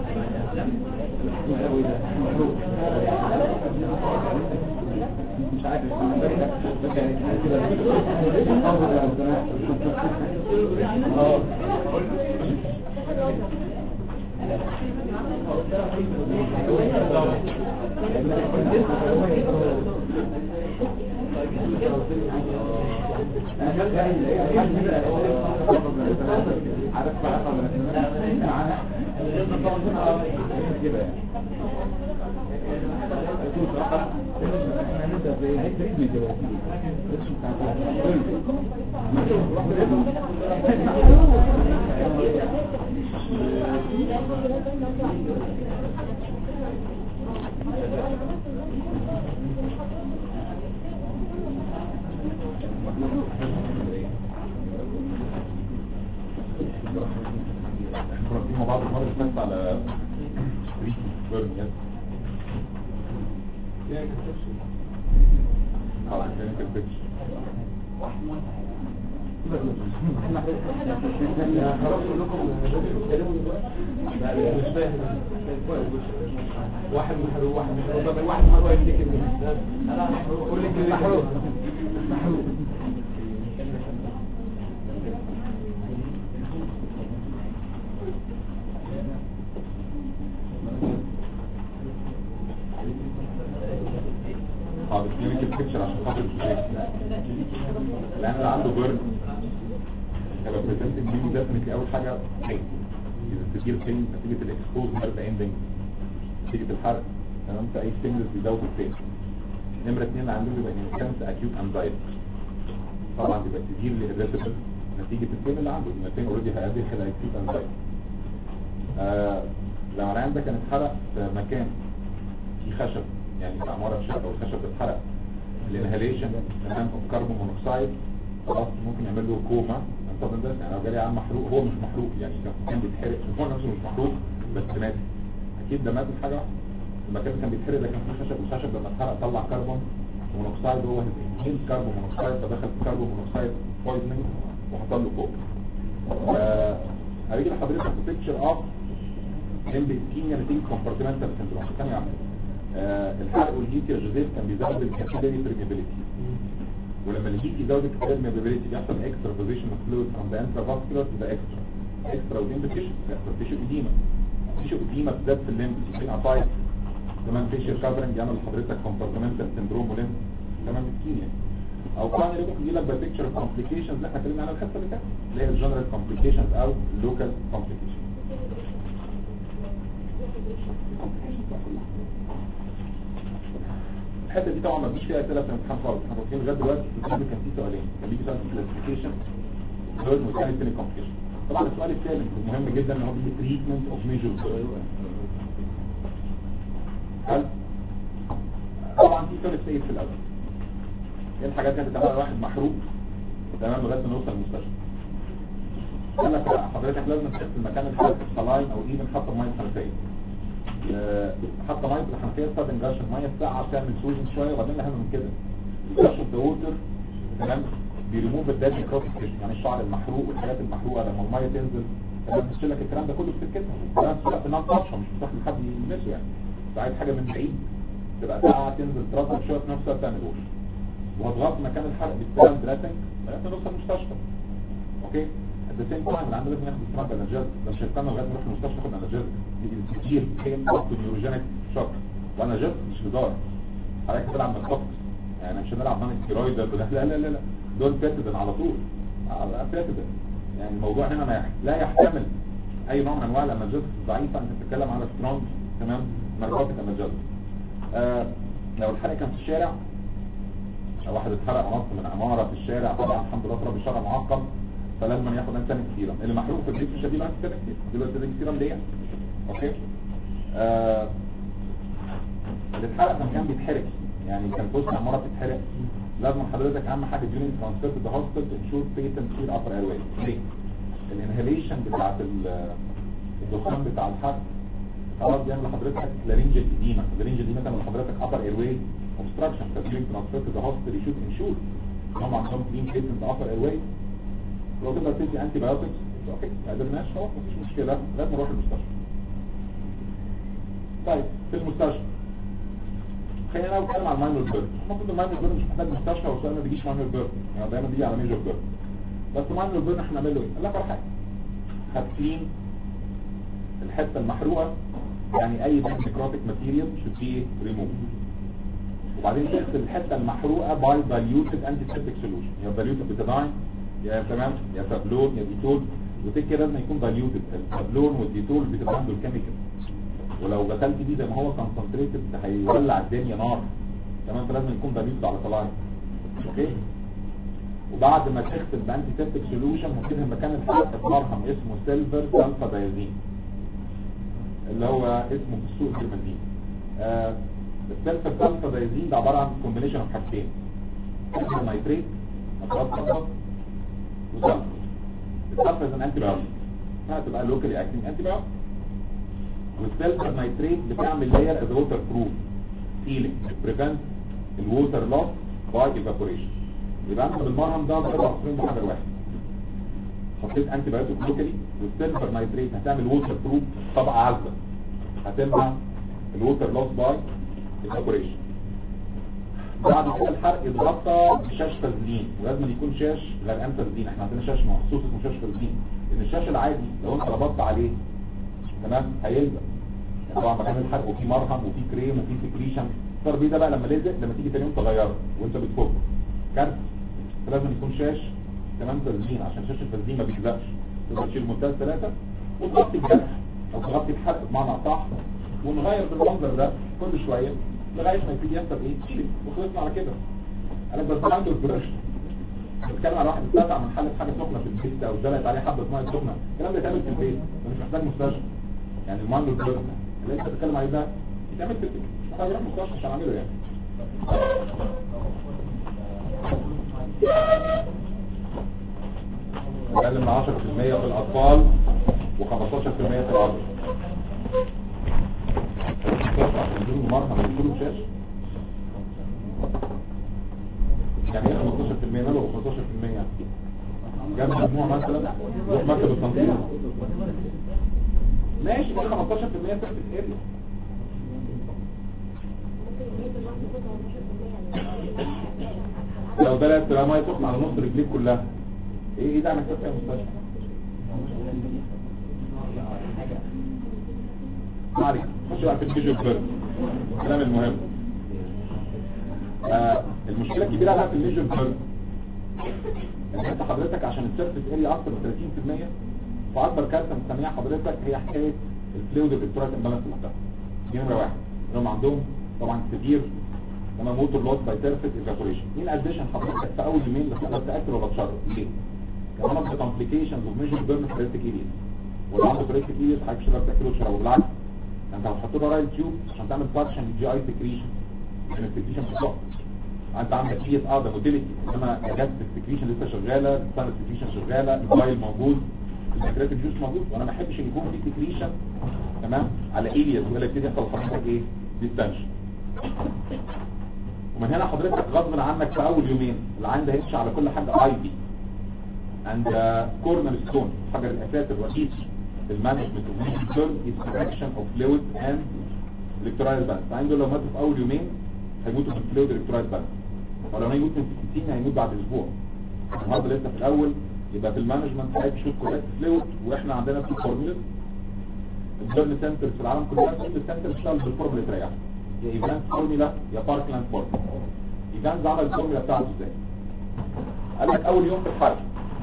مش عارف بس يعني اه عارف بقى مع بعض المرة اللي فاتت على بيرن يس على كلينيكال بيكتشر واحد محروق واحد محروق واحد محروق يفتكر كل كلمة محروق محروق اه الكلينيكال بيكتشر عشان خاطر البريك لان اللي عنده بيرن هيبقى بريزنتنج بيه ديفنتلي اول حاجه بين اذا تجيب بين نتيجه الاكسبوز نيرف اندنج نتيجه الحرق تمام في اي ستيمولس بيزود البين نمره اثنين اللي عنده بيبقى انسنس اكيوت انزايتي طبعا بيبقى تجيب للريسبل نتيجه البين اللي عنده البين اوريدي هيؤدي الى اكيوت انزايتي آه لو العيان ده كان اتحرق في مكان فيه خشب يعني في عمارة شقة والخشب اتحرق الانهاليشن تمام اوف كربون مونوكسيد خلاص ممكن يعمل له كوما طب ده يعني لو جالي عم محروق هو مش محروق يعني كان كان بيتحرق هو نفسه مش محروق بس مات اكيد ده مات من حاجه واحدة. المكان كان بيتحرق ده كان فيه خشب والخشب لما اتحرق طلع كربون مونوكسيد هو هيز كربون مونوكسيد فدخل في كربون مونوكسيد بويزنينج وحصل له كوما هيجي لحضرتك بيكتشر اوف امبيكيميا نتيجه كومبارتمنتال سندروم ثانيه واحده آه الحرق والهيت يا جوزيف كان بيزود الكابيلاري بريميبيليتي ولما الهيت يزود الكابيلاري بريميبيليتي بيحصل اكسترا بوزيشن اوف فلويد فروم ذا انترافاسكولار تو ذا اكسترا اكسترا ودين بتيشن بيحصل تيشو اديما تيشو اديما بالذات في الليمب في عطايا كمان فيشر كفرنج يعمل لحضرتك كومبارتمنتال سندروم وليمب كمان الكيمياء او ثاني ممكن يجي لك بيكتشر كومبليكيشنز اللي احنا اتكلمنا عنها الحصه اللي فاتت اللي هي الجنرال كومبليكيشنز او لوكال كومبليكيشنز الحته دي طبعا ما فيش فيها اسئله في الامتحان خالص احنا واقفين لغايه دلوقتي في الكتاب كان فيه سؤالين كان بيجي سؤال في كلاسيفيكيشن ثيرد والثاني ثاني كومبليكيشن طبعا السؤال الثالث المهم جدا ان هو بيجي تريتمنت اوف ميجور هل طبعا في ثيرد ستيج في الاول ايه الحاجات اللي هتتعمل واحد محروق تمام لغايه ما نوصل المستشفى قال لك لا، حضرتك لازم تحط المكان الحرق الصلاين او ايفن حتى ميه حنفيه حتى ميه الحنفيه تستخدم جرش الميه ساعه تعمل سوجن شويه وبعدين الاهم من كده جرش ذا ووتر تمام بيريموف الداد كروس يعني الشعر المحروق والحاجات المحروقه لما الميه تنزل تمام بتشيل لك الكلام ده كله في سكتها وفي نفس الوقت انها تطفش مش بتروح لحد يلمسه يعني انت عايز حاجه من بعيد تبقى ساعه تنزل ترطب شويه في نفس الوقت تعمل وش وهتغطي مكان الحرق بالسلام دراسنج لغايه ما نوصل المستشفى اوكي at the same time اللي عنده لازم ياخد ستراند انرجيز ده مش هيستنى لغايه ما يروح المستشفى ياخد انرجيز دي كتير هي ضغط نيوروجينيك شوك وانرجيز مش هزار حضرتك بتلعب بالفوكس يعني مش هنلعب نون ستيرويد لا لا لا لا لا دول بيتدن على طول على بيتدن يعني الموضوع هنا ما يح- لا يحتمل اي نوع من انواع الانرجيز الضعيفه انت بتتكلم على سترونج تمام ناركوتيك انرجيز آه لو الحرق كان في الشارع لو واحد اتحرق نص من عمارة في الشارع طبعا الحمد لله رب الشارع معقم فلازم ياخد انسان كثيرا اللي محروق في البيت مش هديله انسان كتير هديله انسان كثيرا ليه اوكي آه اللي اتحرق لما كان بيتحرق يعني كان جزء عمارة بتتحرق لازم حضرتك اهم حاجه ديورين ترانسفير تو ذا هوسبيتال انشور بيتنت في الابر اير واي ليه الانهاليشن بتاعت ال- الدخان بتاع الحرق خلاص بيعمل لحضرتك لارنجل اديما اللارنجل دي مثلا لحضرتك ابر اير واي obstruction فديورين ترانسفير تو ذا هوسبيتال يشوف انشور هم عندهم كلين بيتنت ابر اير واي لو تقدر تدي انتي بايوتكس اوكي ما قدرناش خلاص مفيش مشكله لازم نروح المستشفى طيب في المستشفى خلينا انا اتكلم عن الماينور بيرن المفروض الماينور بيرن مش محتاج مستشفى والسؤال ما بيجيش ماينور بيرن يعني دايما بيجي على ميجور بيرن بس ماينور بيرن احنا نعمل له ايه؟ قال لك ولا حاجه هتكلين الحته المحروقه يعني اي نيكروتيك ماتيريال should be removed وبعدين تغسل الحته المحروقه باي diluted antiseptic solution يا diluted بتداين يا تمام يا سابلون يا ديتول وتك كده لازم يكون diluted السابلون والديتول بتبقى عنده الكيميكال ولو غسلت بيه زي ما هو كونسنتريتد هيولع الدنيا نار تمام فلازم يكون diluted على طلاق اوكي وبعد ما تغسل بانتي سيبتك سوليوشن هتدهن مكان الحرق مرهم اسمه سيلفر سلفا دايزين اللي هو اسمه في السوق الجرمانيين آه السلفر سلفا دايزين ده عباره عن كومبينيشن اوف حاجتين سلفر نايتريت مضاد صفر وسلفر السلفر از ان انتي بايوتيك هتبقى لوكالي اكتنج انتي بايوتيك والسلفر نايتريت بتعمل لاير از ووتر بروف سيلينج بريفنت الووتر لوس باي ايفابوريشن يبقى انت بالمرهم ده ضرب عصفورين بحجر واحد حطيت انتي بايوتيك لوكالي والسيلفر نايتريت هتعمل ووتر بروف طبقه عازله هتمنع الووتر لوس باي ايفابوريشن بعد كده الحرق يتغطى بشاش فازلين ولازم يكون شاش غرقان فازلين احنا عندنا شاش مخصوص اسمه شاش فازلين لان الشاش العادي لو انت ربطت عليه تمام هيلزق طبعا مكان الحرق وفي مرهم وفي كريم وفي سكريشن التربيه ده بقى لما لزق لما تيجي تاني يوم تغيره وانت بتفك كارثه فلازم يكون شاش تمام فازلين عشان شاش الفازلين ما بيلزقش تقدر تشيل منتهى ثلاثه وتغطي الجرح او تغطي الحرق بمعنى اصح ونغير بالمنظر ده كل شويه لغايه ما يبتدي يحصل ايه تشيل وخلصنا على كده انا بس عنده البرش بتكلم على واحد اتقطع من حاله حاجه سخنه في البيت او زلت عليه حبه ميه سخنه الكلام ده يتعمل في البيت ده مش محتاج مستشفى يعني المانجو البرن اللي انت بتتكلم عليه ده يتعمل في البيت مش محتاج يروح مستشفى عشان اعمله يعني اقل من 10% في الاطفال و15% في العظم يديله مرهم يديله شاش يعني ايه 15% ماله و15% جاب مجموع مثلا روح مكتب التنظيم ماشي بقى 15% سيرفيس اريا لو ده لا ميه سخنه على نص رجليك كلها ايه ايه ده انا كنت في المستشفى معلش خش بقى في الفيجوال بيرن الكلام المهم آه المشكله الكبيره بقى في الفيجوال بيرن ان انت حضرتك عشان السيرفيس اريا اكتر من 30% فاكبر كارثه مسميها حضرتك هي حكايه الفلويد الالكترولايت امبالانس لوحدها دي نمره واحد انهم عندهم طبعا كتير لما موتور لوس باي سيرفيس ايفابوريشن ايه الاديشن حضرتك في اول يومين بس تقدر تاكل ولا تشرب ليه؟ كمان اوف كومبليكيشنز اوف ميجر بيرن فريستيك ايريز واللي عنده فريستيك ايريز حضرتك مش هتقدر تاكله وتشربه بالعكس انت هتحط له رايل تيوب عشان تعمل فاكشن للجي اي سكريشن لان السكريشن بتقع انت عندك سي اس ار ده موتيليتي انما جاز السكريشن لسه شغاله السان السكريشن شغاله الفايل موجود السكريتيف جوس موجود وانا ما احبش ان يكون في سكريشن تمام على ايريز ولا يبتدي يحصل حضرتك ايه ديستنشن ومن هنا حضرتك غصب عنك في اول يومين العين ده هيمشي على كل حاجه اي بي عند كورنر ستون حجر الاساس الرئيسي في المانجمنت اوف تيرم از كوركشن اوف فلويد اند الكترولايت بالانس عنده لو ماتوا في اول يومين هيموتوا من فلويد الكترولايت بالانس ولو هيموت من 60 هيموت بعد اسبوع النهارده لسه في الاول يبقى في المانجمنت هاي شوت كوريكت فلويد واحنا عندنا في فورمولا البيرن سنترز في العالم كلها كل السنتر بتشتغل بالفورمولا تريح يا ايفانس فورمولا يا باركلاند فورمولا ايفانس عمل الفورمولا بتاعته ازاي قال لك اول يوم في الحرب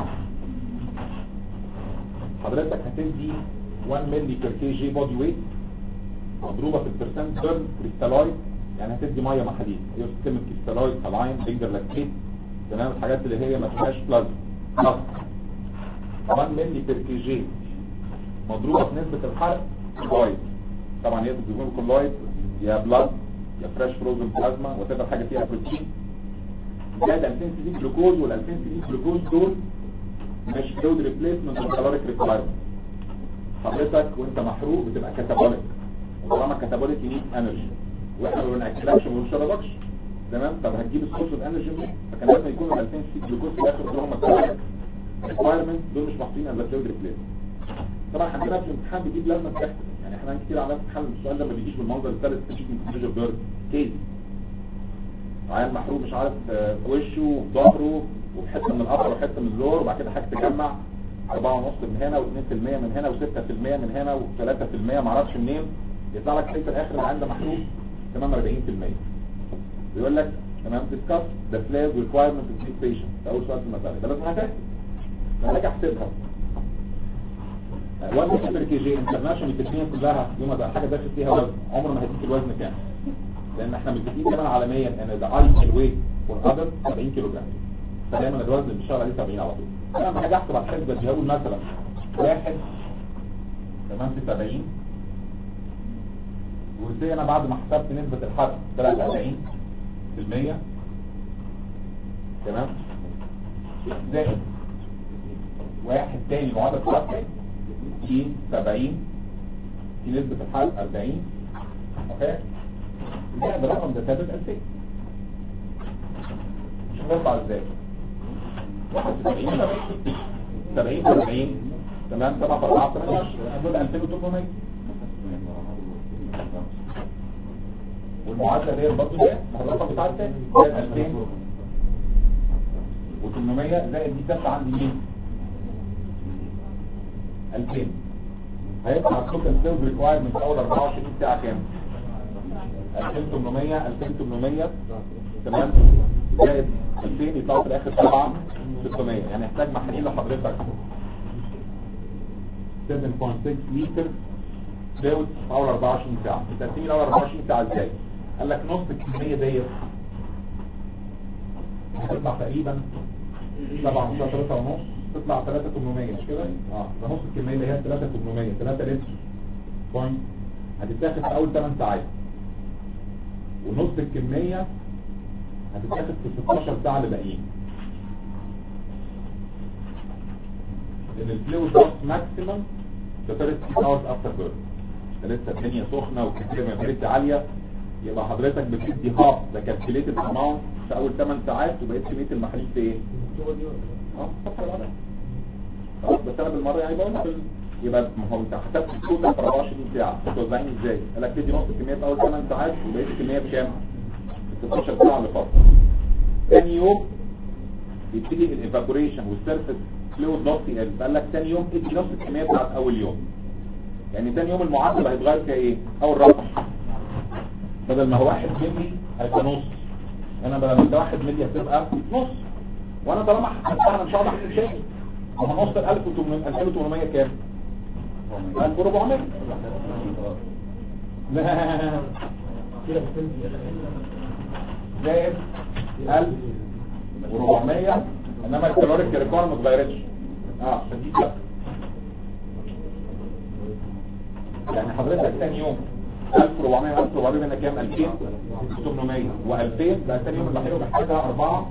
حضرتك هتدي 1 ملي بير كي جي بودي ويت مضروبه في البرسنت بيرن كريستالويد يعني هتدي ميه مع حديد هي سيستم كريستالويد سلاين لينجر لاكتيت تمام الحاجات اللي هي ما فيهاش بلازما 1 ملي بير كي جي مضروبه في نسبه الحرق كويس طبعا هي بتجيبوا كلويد يا بلاد يا فريش فروزن بلازما وتقدر حاجه فيها بروتين زائد 2000 سي دي جلوكوز وال 2000 سي دي جلوكوز دول مش فلويد ريبليسمنت كالوريك ريكوايرمنت حضرتك وانت محروق بتبقى كاتابوليك وطالما كاتابوليك ينيد انرجي واحنا ما بناكلكش وما بنشربكش تمام طب هتجيب السورس اوف انرجي منين فكان لازم يكون ال 2000 سي جلوكوز في الاخر دول هم الكالوريك ريكوايرمنت دول مش محطوطين الا فلويد ريبليسمنت طبعا عندنا في الامتحان بيجيب لازمه تحت يعني احنا كتير عملنا امتحان السؤال ده ما بيجيش بالمنظر الثالث تشيك من كومبليجر بيرد كيس عيال محروق مش عارف آه، في وشه وفي ظهره وحته من القفر وحته من اللور وبعد كده حاجه تجمع 4.5 من هنا و2% من هنا و6% من هنا و3% معرفش منين يطلع لك في الاخر العيال ده محروق تمام 40% بيقول لك تمام discuss the flares requirement of this patient ده اول سؤال في المساله ده لازم هتحسب لما اجي احسبها وزن سوبر كي جي انترناشونال التسميه كلها يوم ما بقى حاجه داخل فيها وزن عمر ما هيديك الوزن كام لان احنا متفقين كمان عالميا ان ده اي ويت فور اذر 70 كيلو جرام فدايما الوزن اللي بيشتغل عليه 70 على طول انا لما هاجي احسب على الحسبه دي هقول مثلا واحد تمام في 70 وازاي انا بعد ما حسبت نسبه الحرق طلعت 40 في المية تمام زائد واحد تاني معدل حرق في 70 في نسبة الحرق 40 اوكي زائد الرقم ده ثابت 2000 مش هنطلع ازاي 71 70 70 40 تمام 7 في 4 18 دول 2800 والمعادله ديت برضه ده الرقم بتاع الثاني ده 2800 زائد دي ثابته عندي مين 2000 هيطلع التوتال سيلز ريكوايرمنت اول 24 ساعه كام 2800 2800 تمام زائد 2000 يطلعوا في الاخر 7 600 يعني يحتاج محاليل لحضرتك 7.6 لتر فلويد في اول 24 ساعه التقسيم الاول 24 ساعه ازاي قال لك نص الكميه ديت هتطلع تقريبا 7 مش 3 ونص تطلع 3800 مش كده اه ده نص الكميه اللي هي 3800 3 لتر بوينت هتتاخد في اول 8 ساعات ونص الكميه هتتاخد في 16 ساعه اللي باقيين لان الفلويد دوت ماكسيمم ده 30 hours after birth ده لسه الدنيا سخنه والكميه بريد عاليه يبقى حضرتك بتدي هاف ده كالكوليتد اماونت في اول 8 ساعات وبقيت كميه المحاليل في ايه؟ اه الصفحه اللي بعدها خلاص بس انا بالمره يعني بقول لك يبقى ما هو انت حسبت التوتال في 24 ساعه بتوزعين ازاي؟ قال لك تدي نص الكميه في اول 8 ساعات وبقيت الكميه بكام؟ في 16 ساعه اللي فاتت ثاني يوم يبتدي الايفابوريشن والسيرفيس فلويد نص يقل قال لك ثاني يوم ادي نص الكميه بتاعت اول يوم يعني ثاني يوم المعدل هيتغير فيها ايه؟ اول رقم بدل ما هو واحد ملي هيبقى نص انا بدل ما ده واحد ملي هتبقى نص وانا طالما حسبتها انا مش هقعد احسب شيء هو نص ال 1800 2800 كام 1400 لا زائد 1400 انما الكالوريك ريكويرمنت ما اتغيرتش اه فدي ثابته يعني حضرتك ثاني يوم 1400 1400 هنا كام 2800 و2000 بقى ثاني يوم اللي هيبقى محتاجها 4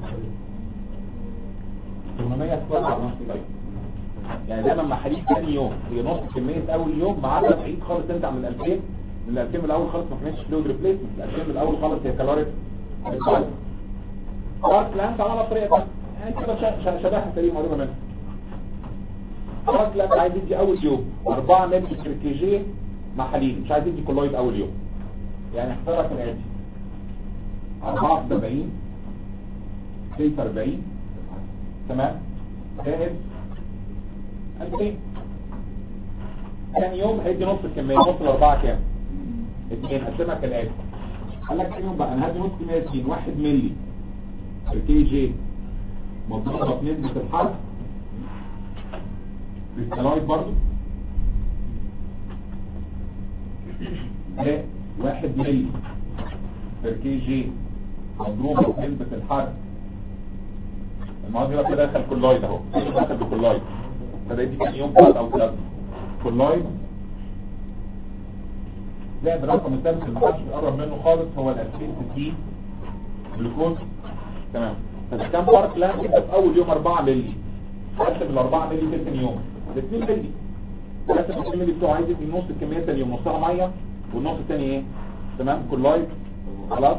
800 تطلع نص طيب يعني دايما محاليل ثاني يوم هي نص كميه اول يوم ما عدا بعيد خالص انت عن ال 2000 من ال 2000 من الاول خالص ما كانتش فلويد ريبليسمنت ال 2000 من الاول خالص هي كالوريك ريكوايرمنت دارك لانت عملها بطريقه ثانيه يعني كده ش- ش- شبهها تقريبا قريبه منها دارك لانت عايز يدي اول يوم 4 مللي كي جي محاليل مش عايز يدي كولويد اول يوم يعني اختارك الاتي 74 6 40 تمام زائد 2000 ثاني يوم هيدي نص الكميه نص الاربعه كام؟ اثنين قسمها كالاتي قال لك ثاني يوم بقى انا هدي نص كميه 2 1 مللي الكي جي مضروبه في نسبه الحرق بالستيرويد برضه ده واحد ملي بير كي جي مضروبة في نسبة الحرق المعادلة كده دخل كولايد اهو دخل بكولايد فده يدي كان يوم ثلاث او ثلاثة كولايد زائد الرقم الثالث اللي محدش بيقرب منه خالص هو ال 2060 جلوكوز تمام فده كام فرق لا انت في اول يوم 4 مللي حسب ال 4 مللي في ثاني يوم ال 2 مللي حسب ال 2 مللي بتوعه عايز يدي نص الكميه ثاني يوم نصها ميه والنص الثاني ايه تمام كولايد خلاص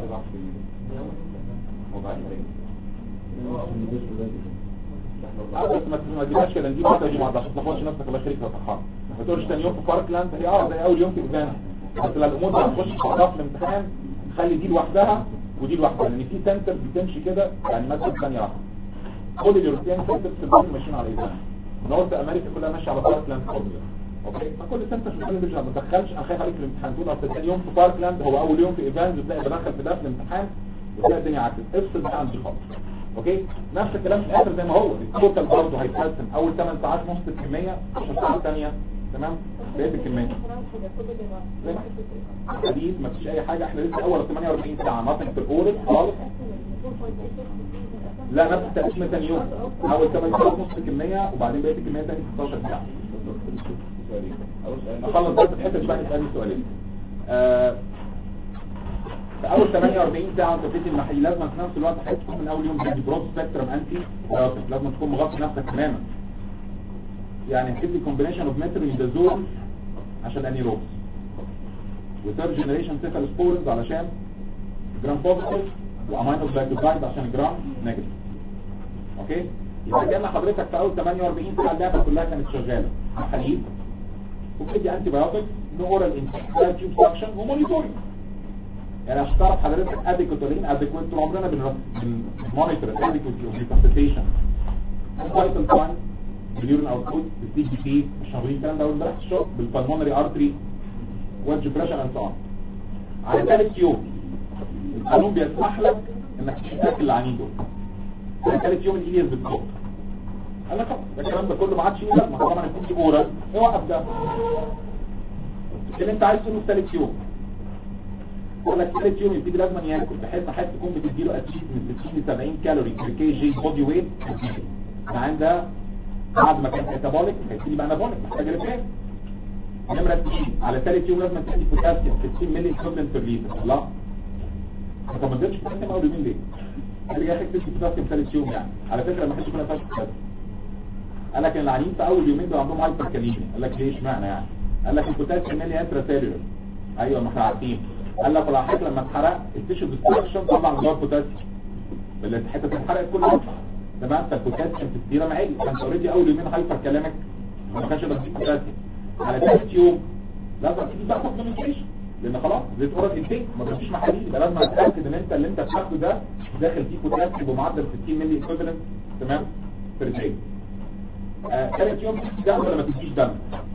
اه بس ما ما تجيبهاش كده نجيب واحده دي بعض عشان ما تاخدش نفسك الله يخليك يا فرحان ما تقولش تاني يوم في باركلاند هي اه زي اول يوم في ايفنت بس لا الامور دي هتخش في بعضها في الامتحان خلي دي لوحدها ودي لوحدها لان في سنتر بتمشي كده يعني مثلا ثانيه واحده كل اليوروبيان سنتر في الدنيا ماشيين على ايفنت نورث امريكا كلها ماشيه على باركلاند فورمولا اوكي فكل سنتر في الدنيا ما تدخلش انا خايف عليك في الامتحان تقول اصل ثاني يوم في باركلاند هو اول يوم في ايفنت وتلاقي بدخل في ده في الامتحان وتلاقي الدنيا عكس افصل ده عن دي خالص اوكي نفس الكلام في الاخر زي ما هو التوتال برضه هيتقسم اول 8 ساعات نص الكميه 10 ساعات ثانيه تمام بقيه الكميه حديث ما فيش اي حاجه احنا لسه اول 48 ساعه ناطق في الاورد خالص لا نفس التقسيمه ثاني يوم اول 8 ساعات نص الكميه وبعدين بقيه الكميه ثاني 16 ساعه اخلص بس الحته دي بقى نسالني سؤالين آه في اول 48 ساعه انت بتدي المحلي لازم في نفس الوقت حضرتك تكون من اول يوم بتدي برود سبيكترم انتي لازم تكون مغطي نفسك تماما يعني هتدي كومبينيشن اوف مترونيدازول عشان انيروبس وثيرد جنريشن سيفالوسبورنز علشان جرام بوزيتيف وامينو جلايكوزايد عشان جرام نيجاتيف اوكي يبقى جالنا حضرتك في اول 48 ساعه اللعبه كلها كانت شغاله حليب وبتدي انتي بايوتكس نورال انتي تيوب سكشن ومونيتورنج يعني عشان تعرف حضرتك اديكوت ولا ان اديكوت طول عمرنا بنمونيتور اديكوت ريسبتيشن فايتال ساين باليورين اوتبوت بالسي جي بي مش واخدين الكلام ده اول امبارح في الشغل بالبلمونري ارتري وادج بريشر اند سو على ثالث يوم القانون بيسمح لك انك تاكل العنين دول على ثالث يوم الايليز بتفوق قال لك ده الكلام ده كله ما عادش يقدر ما طبعا هتدي اورال اوقف ده اللي انت عايز تقوله في ثالث يوم يقول لك ثالث يوم يبتدي لازم ياكل بحيث ما حد تكون بتديله اتليست من 60 ل 70 كالوري بير كي جي بودي ويت العين ده بعد ما كان ميتابوليك هيبتدي بقى انابوليك محتاج ريفير نمرة 2 على ثالث يوم لازم تدي بوتاسيوم 60 مللي ايكوفلنت بير لتر لا طب ما تديش بوتاسيوم اول يومين ليه؟ قال لي يا اخي تدي بوتاسيوم ثالث يوم يعني على فكره ما حدش يكون فاش بوتاسيوم قال لك العنين في اول يومين دول عندهم هايبر كاليميا قال لك ليه اشمعنى يعني؟ قال لك البوتاسيوم ملي انترا سيلولر ايوه ما احنا عارفين قال لك ولا حاجه لما اتحرق التيشو ديستراكشن طبعا جوه البوتاسيوم اللي الحته اتحرقت كلها تمام فالبوتاسيوم في السيره عالي فانت اوريدي اول يومين هايبر كلامك ما كانش يقدر يديك بوتاسيوم على ثالث يوم لازم تيجي بقى تاخد كوميونيكيشن لان خلاص زي اورال انتيك ما فيش محاليل يبقى لازم تتاكد ان انت اللي انت بتاخده ده داخل فيه بوتاسيوم بمعدل 60 مللي ايكوفالنت تمام في الدقيقه ثالث يوم تدي دم ولا ما تديش دم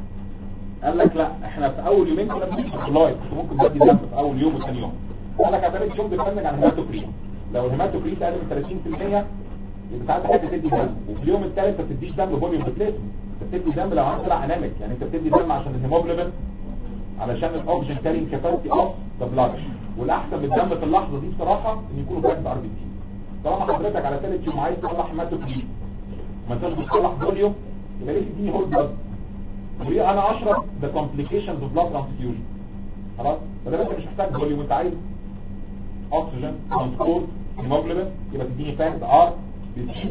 قال لك لا احنا في اول يومين كنا بندي لايف ممكن بدي دم في اول يوم وثاني يوم قال لك على ثالث يوم بتفرج عن الهيماتوكريت لو الهيماتوكريت اقل من 30% يبقى ساعات حد تدي دم وفي اليوم الثالث ما بتديش دم فوليوم ريبليسمنت انت بتدي دم لو عندك طلع انامك يعني انت بتدي دم عشان الهيموجلوبين علشان الاوكسجين كارين كاباسيتي اوف ذا بلاد والاحسن بالدم في اللحظه دي بصراحه ان يكونوا باكد ار بي تي طالما حضرتك على ثالث يوم عايز تصلح هيماتوكريت ما انتش بتصلح فوليوم يبقى ليه تديني هول بلاد وليه انا اشرب ذا كومبليكيشنز اوف بلاد ترانسفيوجن خلاص فده انت مش محتاج فوليوم انت عايز اوكسجين ترانسبورت هيموجلوبين يبقى تديني فاكت ار بي تي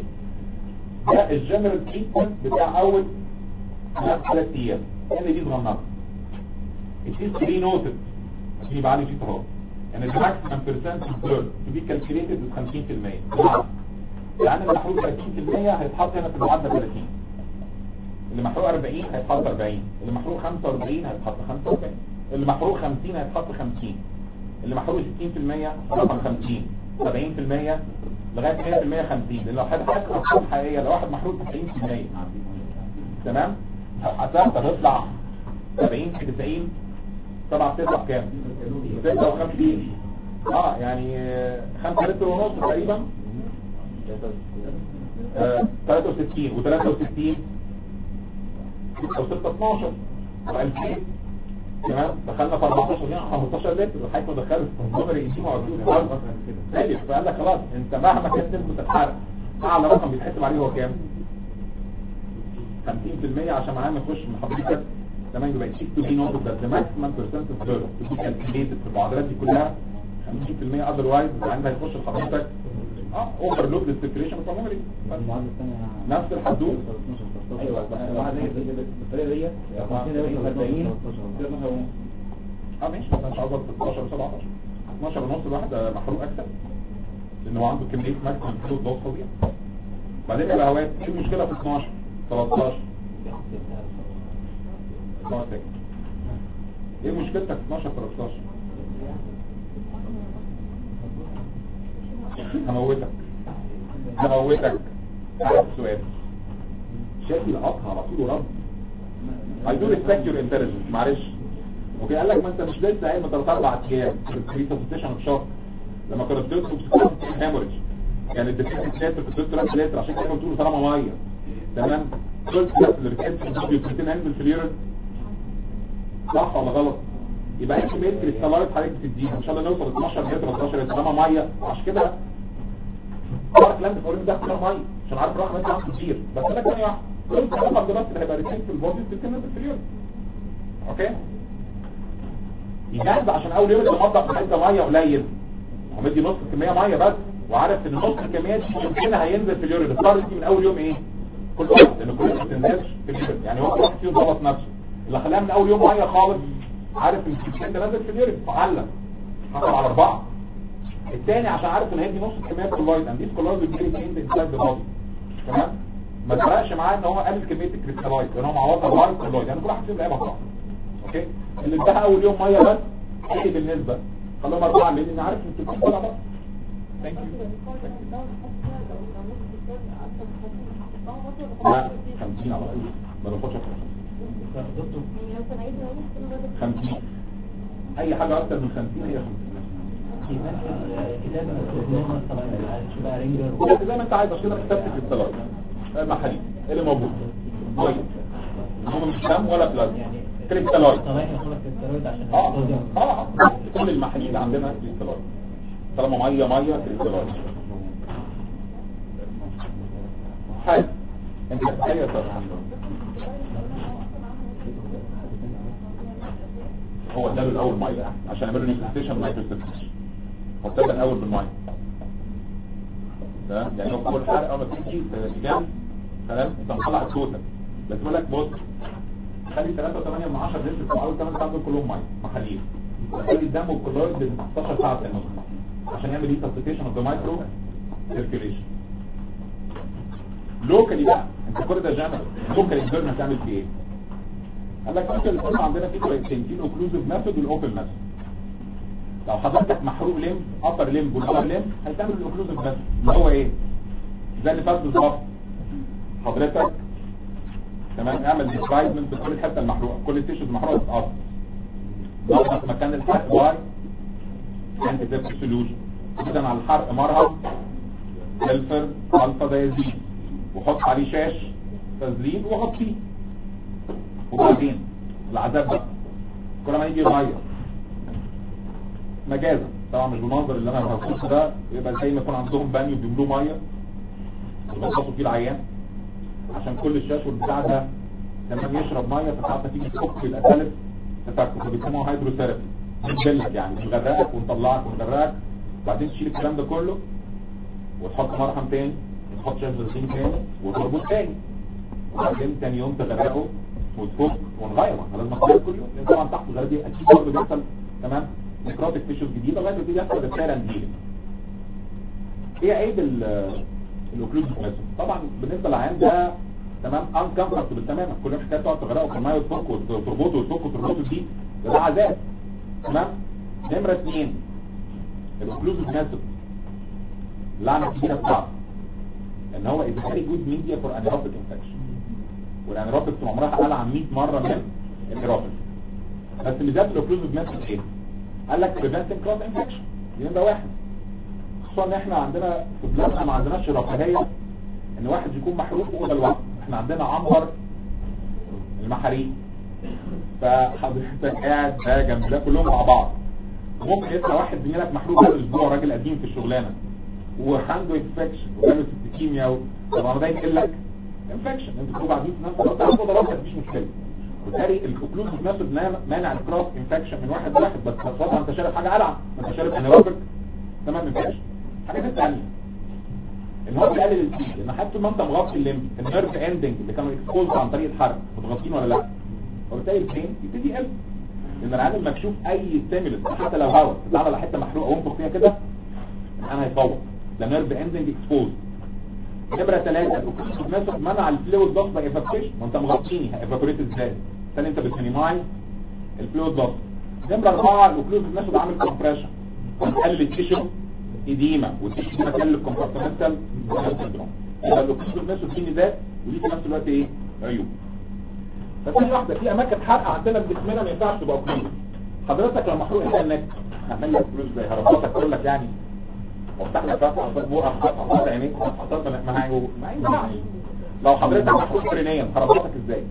ده الجنرال تريتمنت بتاع اول ثلاث ايام يعني دي صغننه it is to be noted عشان يبقى عندي فيه طهارة يعني the maximum percent of blood to be calculated is 50% بمعنى يعني اللي محروق 30% هيتحط هنا في المعادلة 30 اللي محروق 40 هيتحط 40 اللي محروق 45 هيتحط 45 اللي محروق 50 هيتحط 50 اللي محروق 60% رقم 50 70% لغاية 100% 50 لان لو حد حاسس ارقام حقيقية لو واحد محروق 90% تمام حسبت هتطلع 70 في 90 طبعا بتطلع كام 56 اه يعني 5 لتر ونص تقريبا آه 63 و63 او 6 12 و2000 تمام دخلنا في 14 هنا 15 لتر لحد ما دخلت النمر يجي موجود ثالث فقال لك خلاص انت مهما كانت نسبه الحرق اعلى رقم بيتحسب عليه هو كام 50% عشان معاه ما يخش من حضرتك تمام يبقى تشيك تو بي نوت ذات ذا ماكسيمم بيرسنت اوف دولار تو بي كالكوليتد في المعادلات دي كلها 50% اذروايز عندك هيخش لحضرتك اه اوفر لود للسيركيليشن بالميموري المعادلة الثانية نفس الحدود ايوه واحد زي الطريقة ديت 40 اه ماشي مثلا مش عاوز 16 17 12 ونص الواحد محروق اكتر لان هو عنده كميه ماكسيمم فلويد لوس فظيع بعدين الهواء ايه المشكله في 12 13 نوع تاني ايه مشكلتك 12 13 هموتك هموتك عارف السؤال شاكي القطع على طول ورد I do respect your intelligence معلش اوكي قال لك ما انت مش لسه قايم ثلاث اربع ايام في الريسبستيشن اوف شوك لما كنت بتدخل في هيموريج كان الديفيسيت لاتر كنت بتدخل 3 لتر عشان كده قلت له طالما ميه تمام قلت لك الريسبستيشن بيوتين هنزل في اليورين صح ولا غلط يبقى ايه كميه كريستالات حضرتك بتديها ان شاء الله نوصل 12 لتر 13 لتر طالما ميه عشان كده عارف كلام بتقول ده كلام ميه عشان عارف الرقم انت عارف كتير بس انا ثانيه واحده قلت الرقم ده بس اللي هيبقى ريسيت في البودي بتتكلم في اليورين اوكي يجهز عشان اول يوم يتوضا في حته ميه قليل هو مدي نص كميه ميه بس وعارف ان نص الكميه دي يمكن هينزل في اليورين الطار دي من اول يوم ايه كل واحد لان كل ما بتنزلش في اليورين يعني هو كل واحد فيهم ظبط نفسه اللي خلاها من اول يوم ميه خالص عارف ان الكميه ده نازل في اليورين فعلق حصل على اربعه الثاني عشان عارف ان هي دي نص الكميه كلويد اند ديس كلويد بتجري فين انسايد ذا بودي تمام ما فرقش معاه ان هو قلل كميه الكريستالايت لان هو معوضها بايت كلويد يعني كل واحد فيهم لعبه صح اوكي اللي اداها اول يوم ميه بس ايه بالنسبه خلوهم اربعه لان عارف ان التلفزيون طلع بس ثانك يو لا 50 على طول ما باخدش دكتور 50 اي حاجه اكتر من 50 هي 50 في نفس الكتاب استخدام مثلا شو بقى رينجر زي ما انت عايز عشان كده كتبت في الصلاه المحاليل ايه اللي موجود ميه هم مش دم ولا بلازما كريستالايت طبيعي ياخد الستيرويد عشان اه الصوديوم اه كل المحاليل عندنا كريستالايت طالما ميه ميه كريستالايت حاجه انت ايوه طبعا هو ده الاول ميه عشان يعملوا نيوتريشن مايكروسيستيشن هو ابتدى الاول بالميه تمام يعني هو اول حاجه اول ما تيجي جنب تمام انت مطلع التوتال بس بيقول لك بص خلي 3.8 من 10 لتر في اول 8 ساعات دول كلهم ميه محاليل خلي الدم والكلويد ب 16 ساعه في النص عشان يعمل ريسبستيشن اوف ذا مايكرو سيركيوليشن لوكالي بقى انت كل ده جنرال لوكالي الجيرن هتعمل فيه ايه؟ قال لك ممكن يكون عندنا في طريقتين في الاوكلوزيف ميثود والاوبن ميثود لو حضرتك محروق لم ابر لم واللور لم هتعمل الاوكلوزيف ميثود اللي هو ايه زي اللي فات بالظبط حضرتك تمام اعمل ديسكرايبمنت بكل الحته المحروقه كل التيشوز المحروقه تتقطع ضغط مكان الحرق واي انت تبقى سوليوشن اذا على الحرق مرهم سلفر الفا دايزين وحط عليه شاش تزليل وحط فيه وبعدين العذاب بقى كل ما يجي يغير مجازا طبعا مش بالمنظر اللي انا بوصفه ده يبقى زي ما يكون عندهم بانيو بيملوه ميه وبيحطوا فيه العيان عشان كل الشاش والبتاع ده لما يشرب ميه فساعتها تيجي تفك يبقى ثالث تفكك فبيسموها هيدروثيرابي بتبلك يعني بنغرقك ونطلعك ونغرقك وبعدين تشيل الكلام ده كله وتحط مرهم تاني وتحط شاش غسيل تاني وتربط تاني وبعدين تاني يوم تغرقه وتفك ونغيره ما لازم نغير كل يوم لان طبعا تحت الغرق دي اكيد برضه بيحصل تمام نكروتيك تيشوز جديده لغايه ما تيجي يحصل السيران ديلينج ايه عيب الاوكلوزيف ميثود طبعا بالنسبه للعيان ده تمام ان كمفورتبل تماما كل يوم حكايه تقعد تغرقه في الميه وتفك وتربطه وتفك وتربطه دي ده, ده عذاب تمام نمره اثنين الاوكلوزيف ميثود اللعنه الكبيره بتاعته ان هو از فيري جود ميديا فور انيروبيك انفكشن والانيروبيك عمرها اعلى عن 100 مره من الانيروبيك بس ميزات الاوكلوزيف ميثود ايه؟ قال لك بريفنتنج كروس انفكشن دي نمره واحد خصوصا ان احنا عندنا في بلادنا ما عندناش رفاهيه ان واحد يكون محروق في اوضه لوحده احنا عندنا عنبر المحاريق فحضرتك قاعد ده جنب ده كلهم مع بعض ممكن يطلع واحد زميلك محروق هذا الاسبوع راجل قديم في الشغلانه وعنده انفكشن وجاله سيستيكيميا طبعا ده ينقل لك انفكشن انتوا تبقوا قاعدين في نفس الوقت عنده ضربات مفيش مشكله وبالتالي الاوكلوزيف ميثود مانع الكروس انفكشن من واحد لواحد بس خاصه انت شارب حاجه قلعه انت شارب انيروبيك تمام انفكشن حاجه ثانيه ان هو بيقلل الفيد ان حتى ما انت مغطي الليمب النيرف اندنج اللي كانوا اكسبوز عن طريق الحرق متغطين ولا لا وبالتالي البرين يبتدي يقل لان العالم مكشوف اي ستيمولس حتى لو هواء تتعرض على حته محروقه وانفخ فيها كده انا هيفوق ده نيرف اندنج اكسبوز نمرة ثلاثة الاوكسيد ميثود منع الفلويد ضغط ايفاكويشن ما انت مغطيني هايفاكوريت ازاي ثاني انت بتمينيمايز الفلويد لوس نمره اربعه الاوكلوز ميثود عامل كومبريشن هنقلل التيشو اديما والتيشو دي مكان الكومبارتمنتال سندروم يبقى الاوكلوز ميثود دي ميزات ودي في نفس الوقت ايه عيوب فتاني واحده في اماكن حرق عندنا في جسمنا ما ينفعش تبقى اوكلوز حضرتك لو محروق هنا النك هعمل لك فلوس زي هربطك اقول لك يعني وافتح لك فتحه احط بوقك فتحه احط عينيك احط ما هي ما ينفعش لو حضرتك محروق فرينيا هربطك ازاي